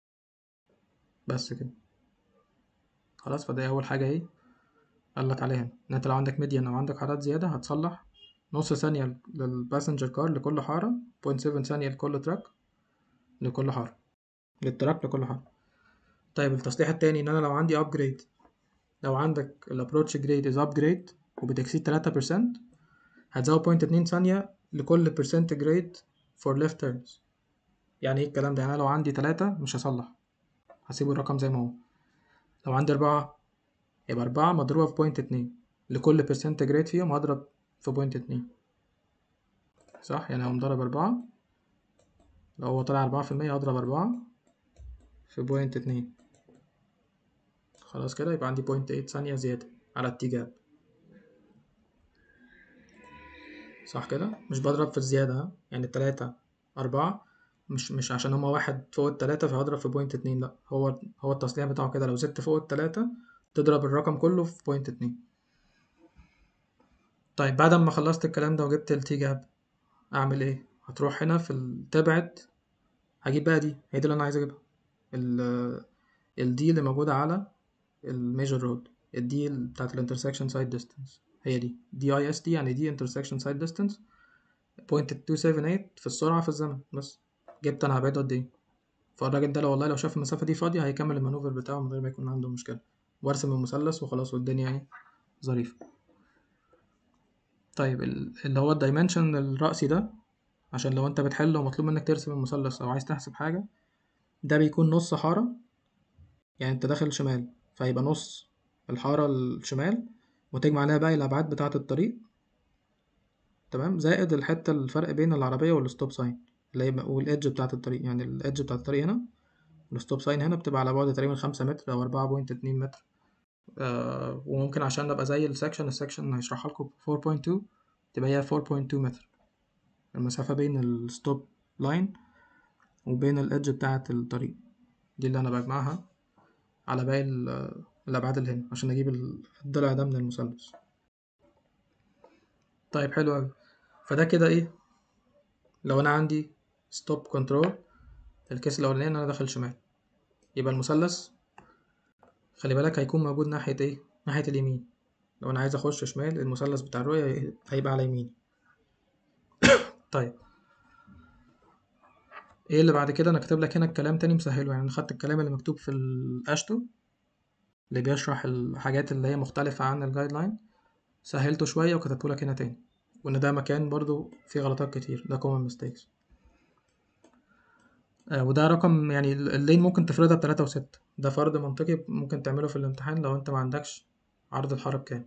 بس كده خلاص فده أول حاجة ايه قالك عليها ان انت لو عندك ميديان او عندك حارات زيادة هتصلح نص ثانية للباسنجر كار لكل حارة بوينت سيفن ثانية لكل تراك لكل حارة للتراك لكل حارة طيب التصليح التاني ان انا لو عندي ابجريد لو عندك الابروتش جريد از ابجريد وبتكسيد تلاتة بيرسنت هتزود بوينت اتنين ثانية لكل بيرسنت جريد فور ليفت تيرنز يعني ايه الكلام ده يعني انا لو عندي تلاتة مش هصلح هسيب الرقم زي ما هو لو عندي أربعة يبقى أربعة مضروبة في بوينت اتنين لكل بيرسنت جريد فيهم هضرب في بوينت اتنين صح يعني هقوم ضرب أربعة لو هو طلع أربعة في المية هضرب أربعة في بوينت اتنين خلاص كده يبقى عندي بوينت ايت ثانية زيادة على التي جاب صح كده مش بضرب في الزيادة ها يعني التلاتة أربعة مش مش عشان هما واحد فوق التلاتة فهضرب في بوينت اتنين لأ هو هو التصنيع بتاعه كده لو زدت فوق التلاتة تضرب الرقم كله في بوينت اتنين طيب بعد ما خلصت الكلام ده وجبت التي جاب أعمل إيه؟ هتروح هنا في ال- تبعد هجيب بقى دي هي دي اللي أنا عايز أجيبها ال الدي اللي موجودة على الميجر رود الدي بتاعت الانترسكشن سايد ديستانس هي دي دي اي اس دي يعني دي انترسكشن سايد ديستانس بوينت 278 في السرعة في الزمن بس جبت انا هبعده قد ايه فالراجل ده لو والله لو شاف المسافة دي فاضية هيكمل المانوفر بتاعه من غير ما يكون عنده مشكلة وارسم المثلث وخلاص والدنيا ايه ظريفة طيب ال- اللي هو الدايمنشن الرأسي ده عشان لو انت بتحل ومطلوب منك ترسم المثلث او عايز تحسب حاجة ده بيكون نص حارة يعني انت داخل شمال فيبقى نص الحارة الشمال وتجمع عليها باقي الأبعاد بتاعة الطريق تمام زائد الحتة الفرق بين العربية والستوب ساين اللي هي والإدج بتاعة الطريق يعني الإدج بتاعة الطريق هنا والستوب ساين هنا بتبقى على بعد تقريبا خمسة متر أو أربعة بوينت اتنين متر آه وممكن عشان نبقى زي السكشن السكشن هيشرحها لكم 4.2 تبقى هي 4.2 متر المسافة بين الستوب لاين وبين الإدج بتاعة الطريق دي اللي أنا بجمعها على باقي ال- الأبعاد اللي هنا عشان أجيب ال- الضلع ده من المثلث طيب حلو أوي فده كده إيه لو أنا عندي ستوب كنترول الكيس الأولاني إن أنا داخل شمال يبقى المثلث خلي بالك هيكون موجود ناحية إيه ناحية اليمين لو أنا عايز أخش شمال المثلث بتاع الرؤية هيبقى على يميني طيب ايه اللي بعد كده انا كاتب لك هنا الكلام تاني مسهله يعني انا خدت الكلام اللي مكتوب في الاشتو اللي بيشرح الحاجات اللي هي مختلفة عن الجايد لاين سهلته شوية وكتبته لك هنا تاني وان ده مكان برضو فيه غلطات كتير ده common mistakes آه وده رقم يعني ال- اللين ممكن تفرضها بتلاتة وستة ده فرض منطقي ممكن تعمله في الامتحان لو انت ما عندكش عرض الحارة بكام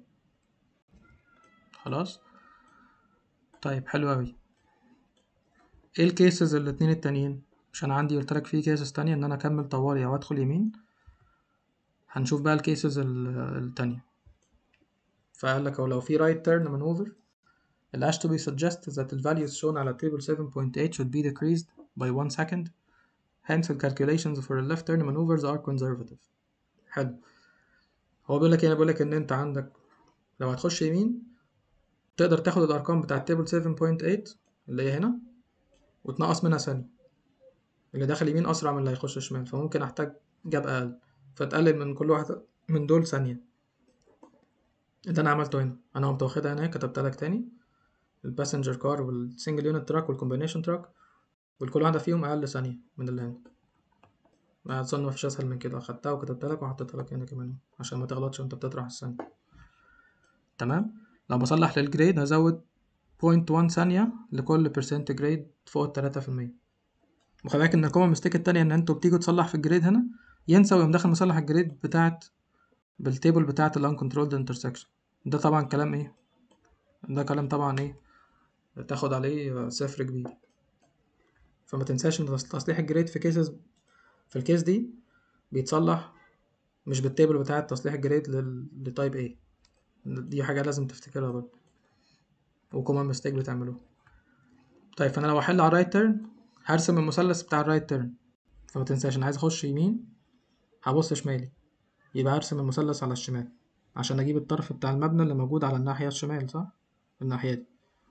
خلاص طيب حلو اوي ايه الكيسز الاتنين التانيين مش انا عندي قلت لك في كيسز تانية ان انا اكمل طوالي او ادخل يمين هنشوف بقى الكيسز ال- التانية فقال لك لو في right turn maneuver ال has to be suggested that the values shown على table 7.8 should be decreased by 1 second hence the calculations for the left turn maneuvers are conservative حلو هو بيقول لك هنا بيقول لك ان انت عندك لو هتخش يمين تقدر تاخد الارقام بتاعه table 7.8 اللي هي هنا وتنقص منها ثانية اللي داخل يمين أسرع من اللي هيخش شمال فممكن أحتاج جاب أقل فتقلل من كل واحدة من دول ثانية اللي أنا عملته هنا أنا قمت واخدها هنا كتبت لك تاني الباسنجر كار والسنجل يونت تراك والكومبينيشن تراك والكل واحدة فيهم أقل ثانية من اللي هنا ما أظن مفيش أسهل من كده أخدتها وكتبت لك وحطيتها لك هنا كمان عشان ما تغلطش وأنت بتطرح الثانية تمام لو بصلح للجريد هزود 0.1 ثانية لكل percent جريد فوق التلاتة في المية وخلي بالك ان الكومن ميستيك التانية ان انتوا بتيجوا تصلح في الجريد هنا ينسى ويقوم داخل مصلح الجريد بتاعت بالتيبل بتاعت ال uncontrolled intersection ده طبعا كلام ايه ده كلام طبعا ايه تاخد عليه صفر كبير فما تنساش ان تصليح الجريد في كيسز في الكيس دي بيتصلح مش بالتيبل بتاع تصليح الجريد لل... لتايب ايه دي حاجة لازم تفتكرها برضه وكومن ميستيك بتعملوه طيب فانا لو احل على الرايت تيرن هرسم المثلث بتاع الرايت تيرن فما تنساش انا عايز اخش يمين هبص شمالي يبقى هرسم المثلث على الشمال عشان اجيب الطرف بتاع المبنى اللي موجود على الناحية الشمال صح الناحية دي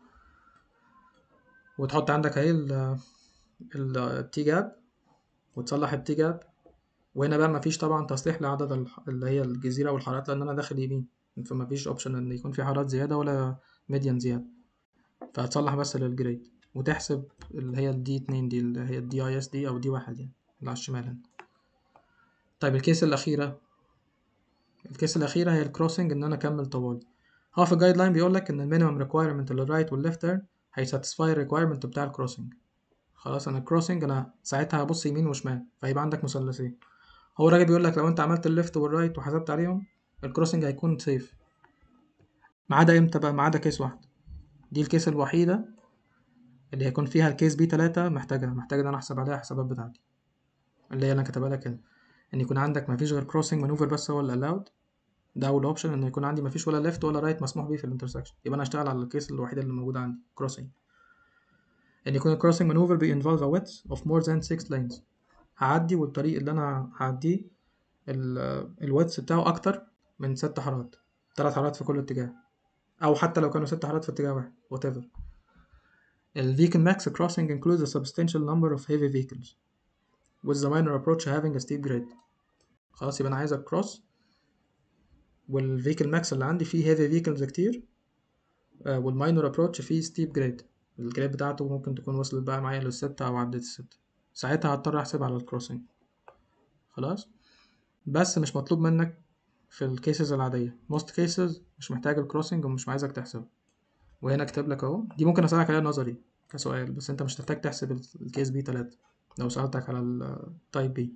وتحط عندك اهي ال التي جاب وتصلح التي جاب وهنا بقى مفيش طبعا تصليح لعدد الح- اللي هي الجزيرة والحارات لأن أنا داخل يمين فمفيش اوبشن إن يكون في حارات زيادة ولا ميديان زيادة فهتصلح بس للجريد وتحسب اللي هي الدي اتنين دي اللي هي الدي اي اس دي أو دي واحد يعني اللي على الشمال هنا طيب الكيس الأخيرة الكيس الأخيرة هي الكروسنج إن أنا أكمل طوالي هو في الجايد لاين بيقول لك إن المينيمم ريكوايرمنت للرايت والليفت تيرن هيساتسفاي الريكوايرمنت بتاع الكروسنج خلاص أنا الكروسنج أنا ساعتها هبص يمين وشمال فيبقى عندك مثلثين هو الراجل بيقول لك لو أنت عملت الليفت والرايت وحسبت عليهم الكروسنج هيكون سيف ما عدا امتى بقى ما عدا كيس واحد دي الكيس الوحيدة اللي هيكون فيها الكيس بي تلاتة محتاجها محتاج ان انا احسب عليها الحسابات بتاعتي اللي هي انا كاتبها لك هنا ان يكون عندك مفيش غير كروسنج مانوفر بس هو اللي allowed ده اول اوبشن ان يكون عندي مفيش ولا ليفت ولا رايت مسموح بيه في الانترسكشن يبقى انا اشتغل على الكيس الوحيدة اللي موجودة عندي كروسنج ان يكون الكروسنج مانوفر بي involve a width of more than 6 lanes هعدي والطريق اللي انا هعديه الويدث بتاعه اكتر من ست حارات تلات حارات في كل اتجاه او حتى لو كانوا ست حارات في اتجاه واحد whatever ال vehicle max crossing includes a substantial number of heavy vehicles with the minor approach having a steep grade خلاص يبقى انا عايز cross وال vehicle max اللي عندي فيه heavy vehicles كتير آه، وال minor approach فيه steep grade الجريد بتاعته ممكن تكون وصلت بقى معايا للستة أو عدت الستة ساعتها هضطر أحسب على الكروسنج خلاص بس مش مطلوب منك في الكيسز العادية most cases مش محتاج الكروسنج ومش عايزك تحسب وهنا كاتب لك اهو دي ممكن اسألك عليها نظري كسؤال بس انت مش هتحتاج تحسب ال- الكيس بي تلاتة لو سألتك على التايب بي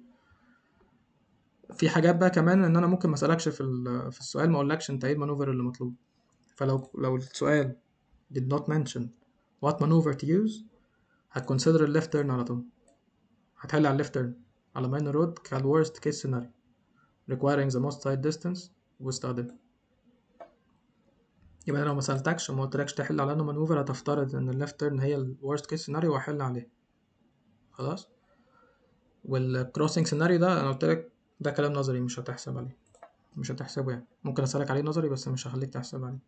في حاجات بقى كمان ان انا ممكن ما اسالكش في ال- في السؤال ما اقولكش انت ايه المانوفر اللي مطلوب فلو لو السؤال did not mention what maneuver to use هتconsider ال left turn على طول هتحل على ال left turn على minor road كال worst case scenario requiring the most side distance واستخدمها يبقى أنا لو ما سألتكش وما قلتلكش تحل على انه مانوفر هتفترض ان ال left turn هي ال worst case scenario وهحل عليه خلاص والكروسنج سيناريو ده انا قلت لك ده كلام نظري مش هتحسب عليه مش هتحسبه يعني ممكن اسالك عليه نظري بس مش هخليك تحسب عليه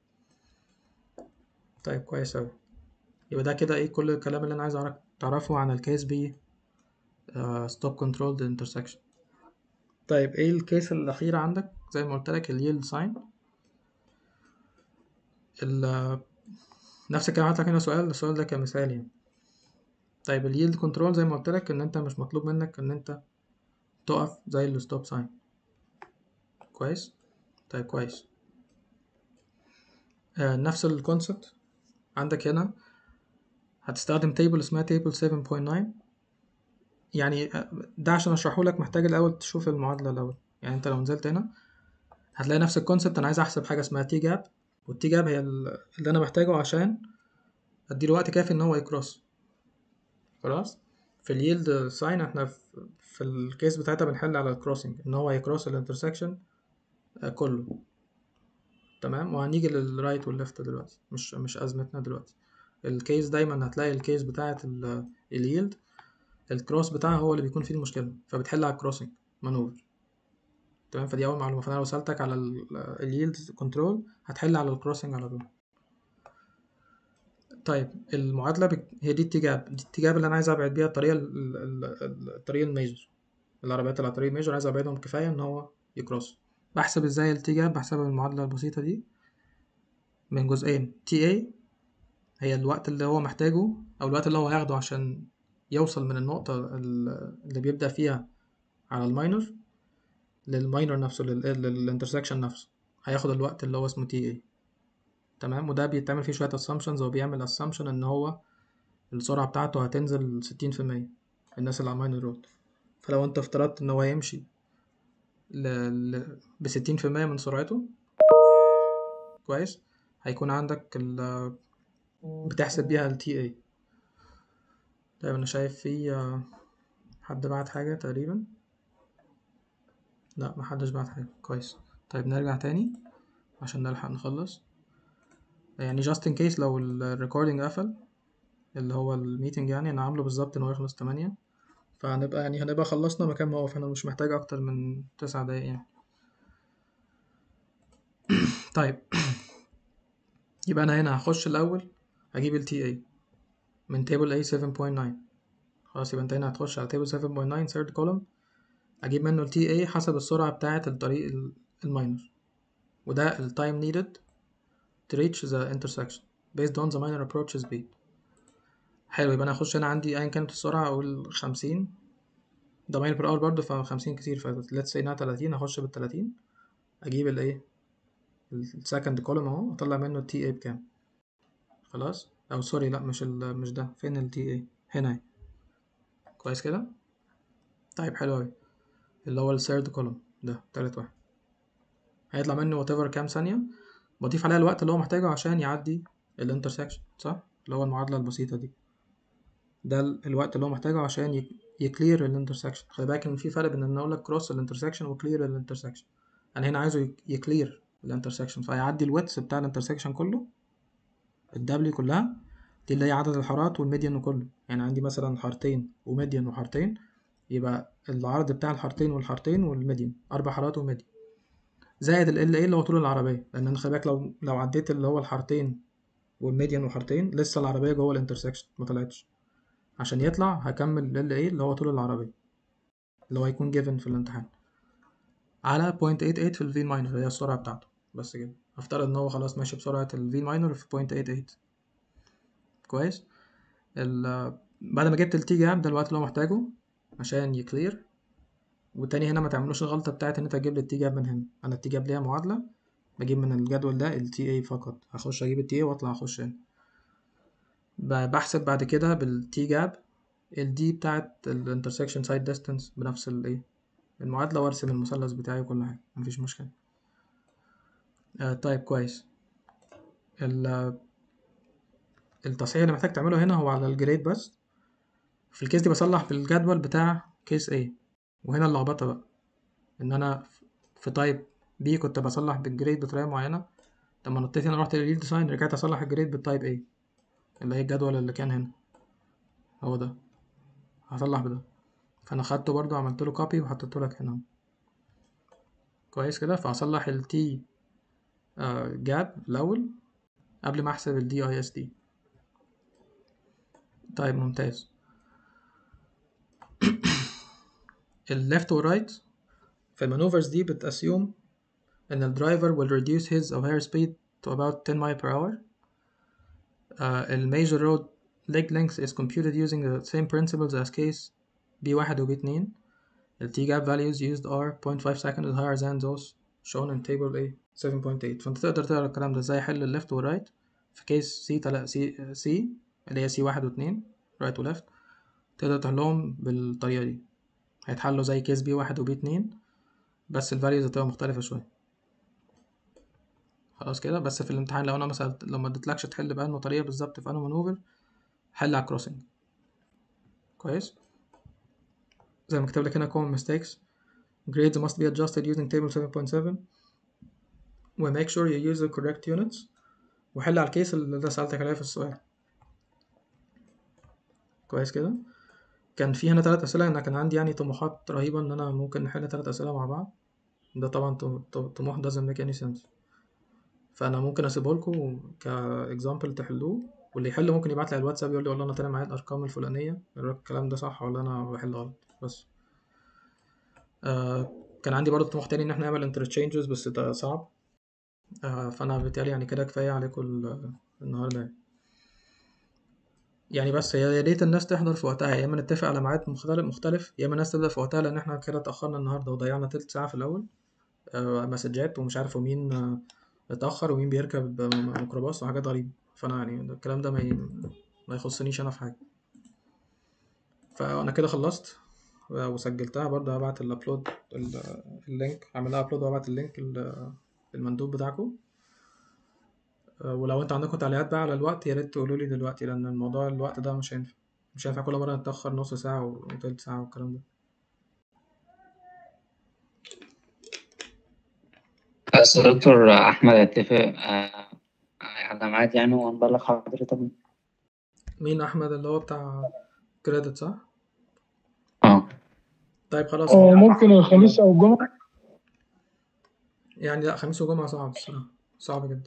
طيب كويس اوي يبقى ده كده ايه كل الكلام اللي انا عايز أعرف- تعرفه عن الكيس بي ستوب كنترول انترسكشن طيب ايه الكيس الاخيره عندك زي ما قلت لك اليلد ساين نفس الكلام هات لك هنا سؤال السؤال ده كمثال يعني طيب اليلد كنترول زي ما قلت لك ان انت مش مطلوب منك ان انت تقف زي الستوب ساين كويس طيب كويس آه نفس الكونسبت عندك هنا هتستخدم تيبل اسمها تيبل 7.9 يعني آه، ده عشان اشرحه لك محتاج الاول تشوف المعادله الاول يعني انت لو نزلت هنا هتلاقي نفس الكونسبت انا عايز احسب حاجه اسمها تي جاب والتي جاب هي ال- اللي انا محتاجه عشان اديله وقت كافي ان هو يكروس خلاص في اليلد ساين احنا في, في الكيس بتاعتها بنحل على الكروسنج ان هو يكروس الانترسكشن كله تمام وهنيجي للرايت والليفت دلوقتي مش مش ازمتنا دلوقتي الكيس دايما هتلاقي الكيس بتاعت اليلد الكروس بتاعها هو اللي بيكون فيه المشكله فبتحل على الكروسنج مانوفر تمام فدي اول معلومه فانا لو سالتك على اليلد كنترول هتحل على الكروسنج على طول طيب المعادله بك... هي دي التجاب دي التجاب اللي انا عايز ابعد بيها الطريقه ال- ال- ال- الطريق الميجر العربيات اللي على طريق الميجر عايز ابعدهم كفايه ان هو يكروس بحسب ازاي التجاب بحسبها بالمعادله البسيطه دي من جزئين تي اي هي الوقت اللي هو محتاجه او الوقت اللي هو هياخده عشان يوصل من النقطه ال- اللي بيبدا فيها على الماينر للماينر نفسه للانترسكشن نفسه هياخد الوقت اللي هو اسمه تي اي تمام وده بيتعمل فيه شويه assumptions هو بيعمل assumption ان هو السرعه بتاعته هتنزل ستين في المية الناس اللي على الماينر رود فلو انت افترضت ان هو يمشي ل... ل... بستين في المية من سرعته كويس هيكون عندك ال... بتحسب بيها ال TA طيب انا شايف في آه، حد بعت حاجة تقريبا لا محدش بعت حاجة كويس طيب نرجع تاني عشان نلحق نخلص يعني just in case لو الريكوردينج قفل اللي هو الميتنج يعني انا عامله بالظبط ان هو يخلص تمانية فهنبقى يعني هنبقى خلصنا مكان ما هو فانا مش محتاج اكتر من تسع دقايق يعني طيب يبقى انا هنا هخش الاول هجيب ال TA من table A 7.9 خلاص يبقى انت هنا هتخش على table 7.9 third column اجيب منه ال TA حسب السرعة بتاعة الطريق ال- الماينر وده ال time needed to reach the intersection based on the minor approach speed حلو يبقى انا هخش هنا عندي ايا كانت السرعة اقول خمسين ده مايل بر اور برضه فخمسين كتير ف let's say انها تلاتين هخش بالتلاتين اجيب الايه السكند كولوم اهو اطلع منه التي اي بكام خلاص او سوري لا مش ال مش ده فين التي اي هنا اهي. كويس كده طيب حلو اوي اللي هو الثيرد كولوم ده تالت واحد هيطلع منه whatever كام ثانية بضيف عليها الوقت اللي هو محتاجه عشان يعدي الانترسكشن صح اللي هو المعادلة البسيطة دي ده ال- الوقت اللي هو محتاجه عشان ي- يكلير الانترسكشن خلي بالك ان في فرق بين ان اقول لك كروس الانترسكشن وكلير الانترسكشن انا هنا عايزه يك- يكلير الانترسكشن فهيعدي الويتس بتاع الانترسكشن كله الدبليو كلها دي اللي هي عدد الحارات والميديان كله يعني عندي مثلا حارتين وميديان وحارتين يبقى العرض بتاع الحارتين والحارتين والميديان اربع حارات وميديان زائد ال ال اللي هو طول العربيه لان انا خلي بالك لو لو عديت اللي هو الحارتين والميديان وحارتين لسه العربيه جوه الانترسكشن ما طلعتش عشان يطلع هكمل ال ايه اللي هو طول العربيه اللي هو هيكون جيفن في الامتحان على 0.88 في الفي ماينر اللي هي السرعه بتاعته بس كده هفترض ان هو خلاص ماشي بسرعه الفي ماينر في 0.88 كويس ال بعد ما جبت التي جاب ده الوقت اللي هو محتاجه عشان يكلير وتاني هنا ما تعملوش الغلطة بتاعت ان انت تجيب لي التي جاب من هنا انا التي جاب ليها معادلة بجيب من الجدول ده التي اي فقط هخش اجيب التي اي واطلع اخش هنا ب- بحسب بعد كده بالتي جاب الدي بتاعت الانترسكشن سايد ديستانس بنفس الايه المعادلة وارسم المثلث بتاعي وكل حاجة مفيش مشكلة آه طيب كويس ال- التصحيح اللي محتاج تعمله هنا هو على الجريد بس في الكيس دي بصلح بالجدول بتاع كيس A وهنا اللخبطة بقى إن أنا في تايب B كنت بصلح بالجريد بطريقة معينة لما نطيت هنا رحت للريل ديزاين رجعت أصلح الجريد بالتايب A اللي هي الجدول اللي كان هنا هو ده هصلح بده فأنا خدته برضو عملت له كوبي وحطيته لك هنا كويس كده فهصلح ال T جاب الأول قبل ما أحسب ال DISD طيب ممتاز الليفت والرايت في المانوفرز دي بتأسيوم إن الدرايفر will reduce his or her speed to about 10 mile per hour. Uh, ال major road leg length is computed using the same principles as case B1 و B2. The T gap values used are 0.5 seconds higher than those shown in table A 7.8 فأنت تقدر تقرا الكلام ده ازاي أحل الليفت والرايت في كيس C تلا C C اللي هي C واحد واتنين رايت وليفت تقدر تحلهم بالطريقة دي هيتحلوا زي كيس بي واحد وبي اتنين بس الفاليوز هتبقى مختلفة شوية خلاص كده بس في الامتحان لو انا مثلا لو ما اديتلكش تحل بأنه طريقة بالظبط في انه مانوفر حل على الكروسنج كويس زي ما كتب لك هنا common mistakes grades must be adjusted using table 7.7 و make sure you use the correct units وحل على الكيس اللي ده سألتك عليه في السؤال كويس كده كان في هنا تلات أسئلة أنا كان عندي يعني طموحات رهيبة إن أنا ممكن نحل تلات أسئلة مع بعض ده طبعا طم- طم- طموح doesn't make any sense فأنا ممكن أسيبه لكم كإكزامبل تحلوه واللي يحل ممكن يبعت لي على الواتساب يقول لي والله أنا طالع معايا الأرقام الفلانية الكلام ده صح ولا أنا بحل غلط بس آه كان عندي برضه طموح تاني إن احنا نعمل interchanges بس ده صعب آه فأنا بالتالي يعني كده كفاية عليكم ال- النهاردة يعني. يعني بس هي يا ريت الناس تحضر في وقتها يا اما نتفق على ميعاد مختلف مختلف يا اما الناس تبدا في وقتها لان احنا كده اتاخرنا النهارده وضيعنا تلت ساعه في الاول آه مسجات ومش عارف ومين آه اتاخر ومين بيركب م- ميكروباص وحاجات غريبه فانا يعني الكلام ده ما ي... ما يخصنيش انا في حاجه فانا كده خلصت آه، وسجلتها برضه هبعت الابلود ال- اللينك هعمل لها ابلود وابعت اللينك ال- المندوب بتاعكم آه، ولو انتوا عندكم تعليقات بقى على الوقت يا ريت تقولوا لي دلوقتي لان الموضوع الوقت ده مش هينفع مش هينفع كل مره نتاخر نص ساعه وتلت ساعه والكلام ده بس دكتور أحمد اتفق آه، على ميعاد يعني وهنبلغ حضرتك مين احمد اللي هو بتاع كريدت صح اه طيب خلاص آه، ممكن الخميس او الجمعه يعني لا خميس وجمعه صعب الصراحه صعب جدا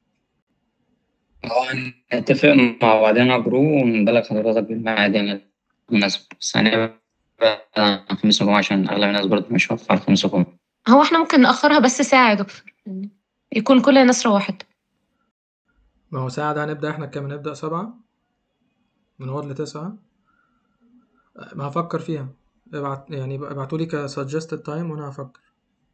اه نتفق مع بعضنا جروب ونبلغ حضرتك بالميعاد يعني المناسب بس هنبقى خميس وجمعة عشان أغلب الناس برضه مش واقفة على خميس وجمعة هو احنا ممكن نأخرها بس ساعة يا دكتور يعني يكون كل الناس روحت ما هو ساعة ده هنبدأ احنا كام نبدأ سبعة من واحد لتسعة ما هفكر فيها ابعت يعني ابعتولي ك suggested time وانا هفكر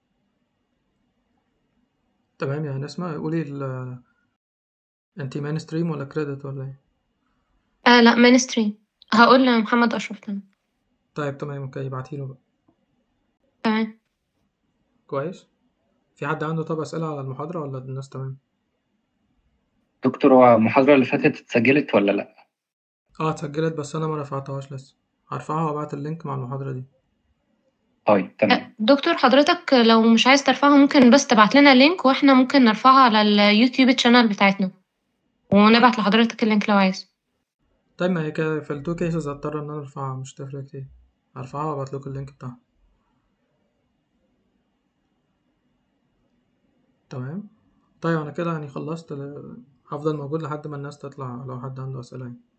تمام يا نسمة قولي ال انتي مين ستريم ولا كريدت ولا ايه آه لا مينستري هقول لمحمد أشرف تمام طيب تمام اوكي ابعتيله بقى تمام كويس في حد عنده طب أسئلة على المحاضرة ولا الناس تمام دكتور هو المحاضرة اللي فاتت اتسجلت ولا لأ؟ اه اتسجلت بس انا ما رفعتهاش لسه هرفعها وابعت اللينك مع المحاضرة دي طيب تمام آه، دكتور حضرتك لو مش عايز ترفعها ممكن بس تبعت لنا اللينك واحنا ممكن نرفعها على اليوتيوب تشانل بتاعتنا ونبعت لحضرتك اللينك لو عايز طيب ما هي كده في التو كيسز هضطر ان انا ارفعها مش تفرق كتير هرفعها وابعت لكم اللينك بتاعها تمام طيب انا كده يعني خلصت ال- هفضل موجود لحد ما الناس تطلع لو حد عنده اسئلة يعني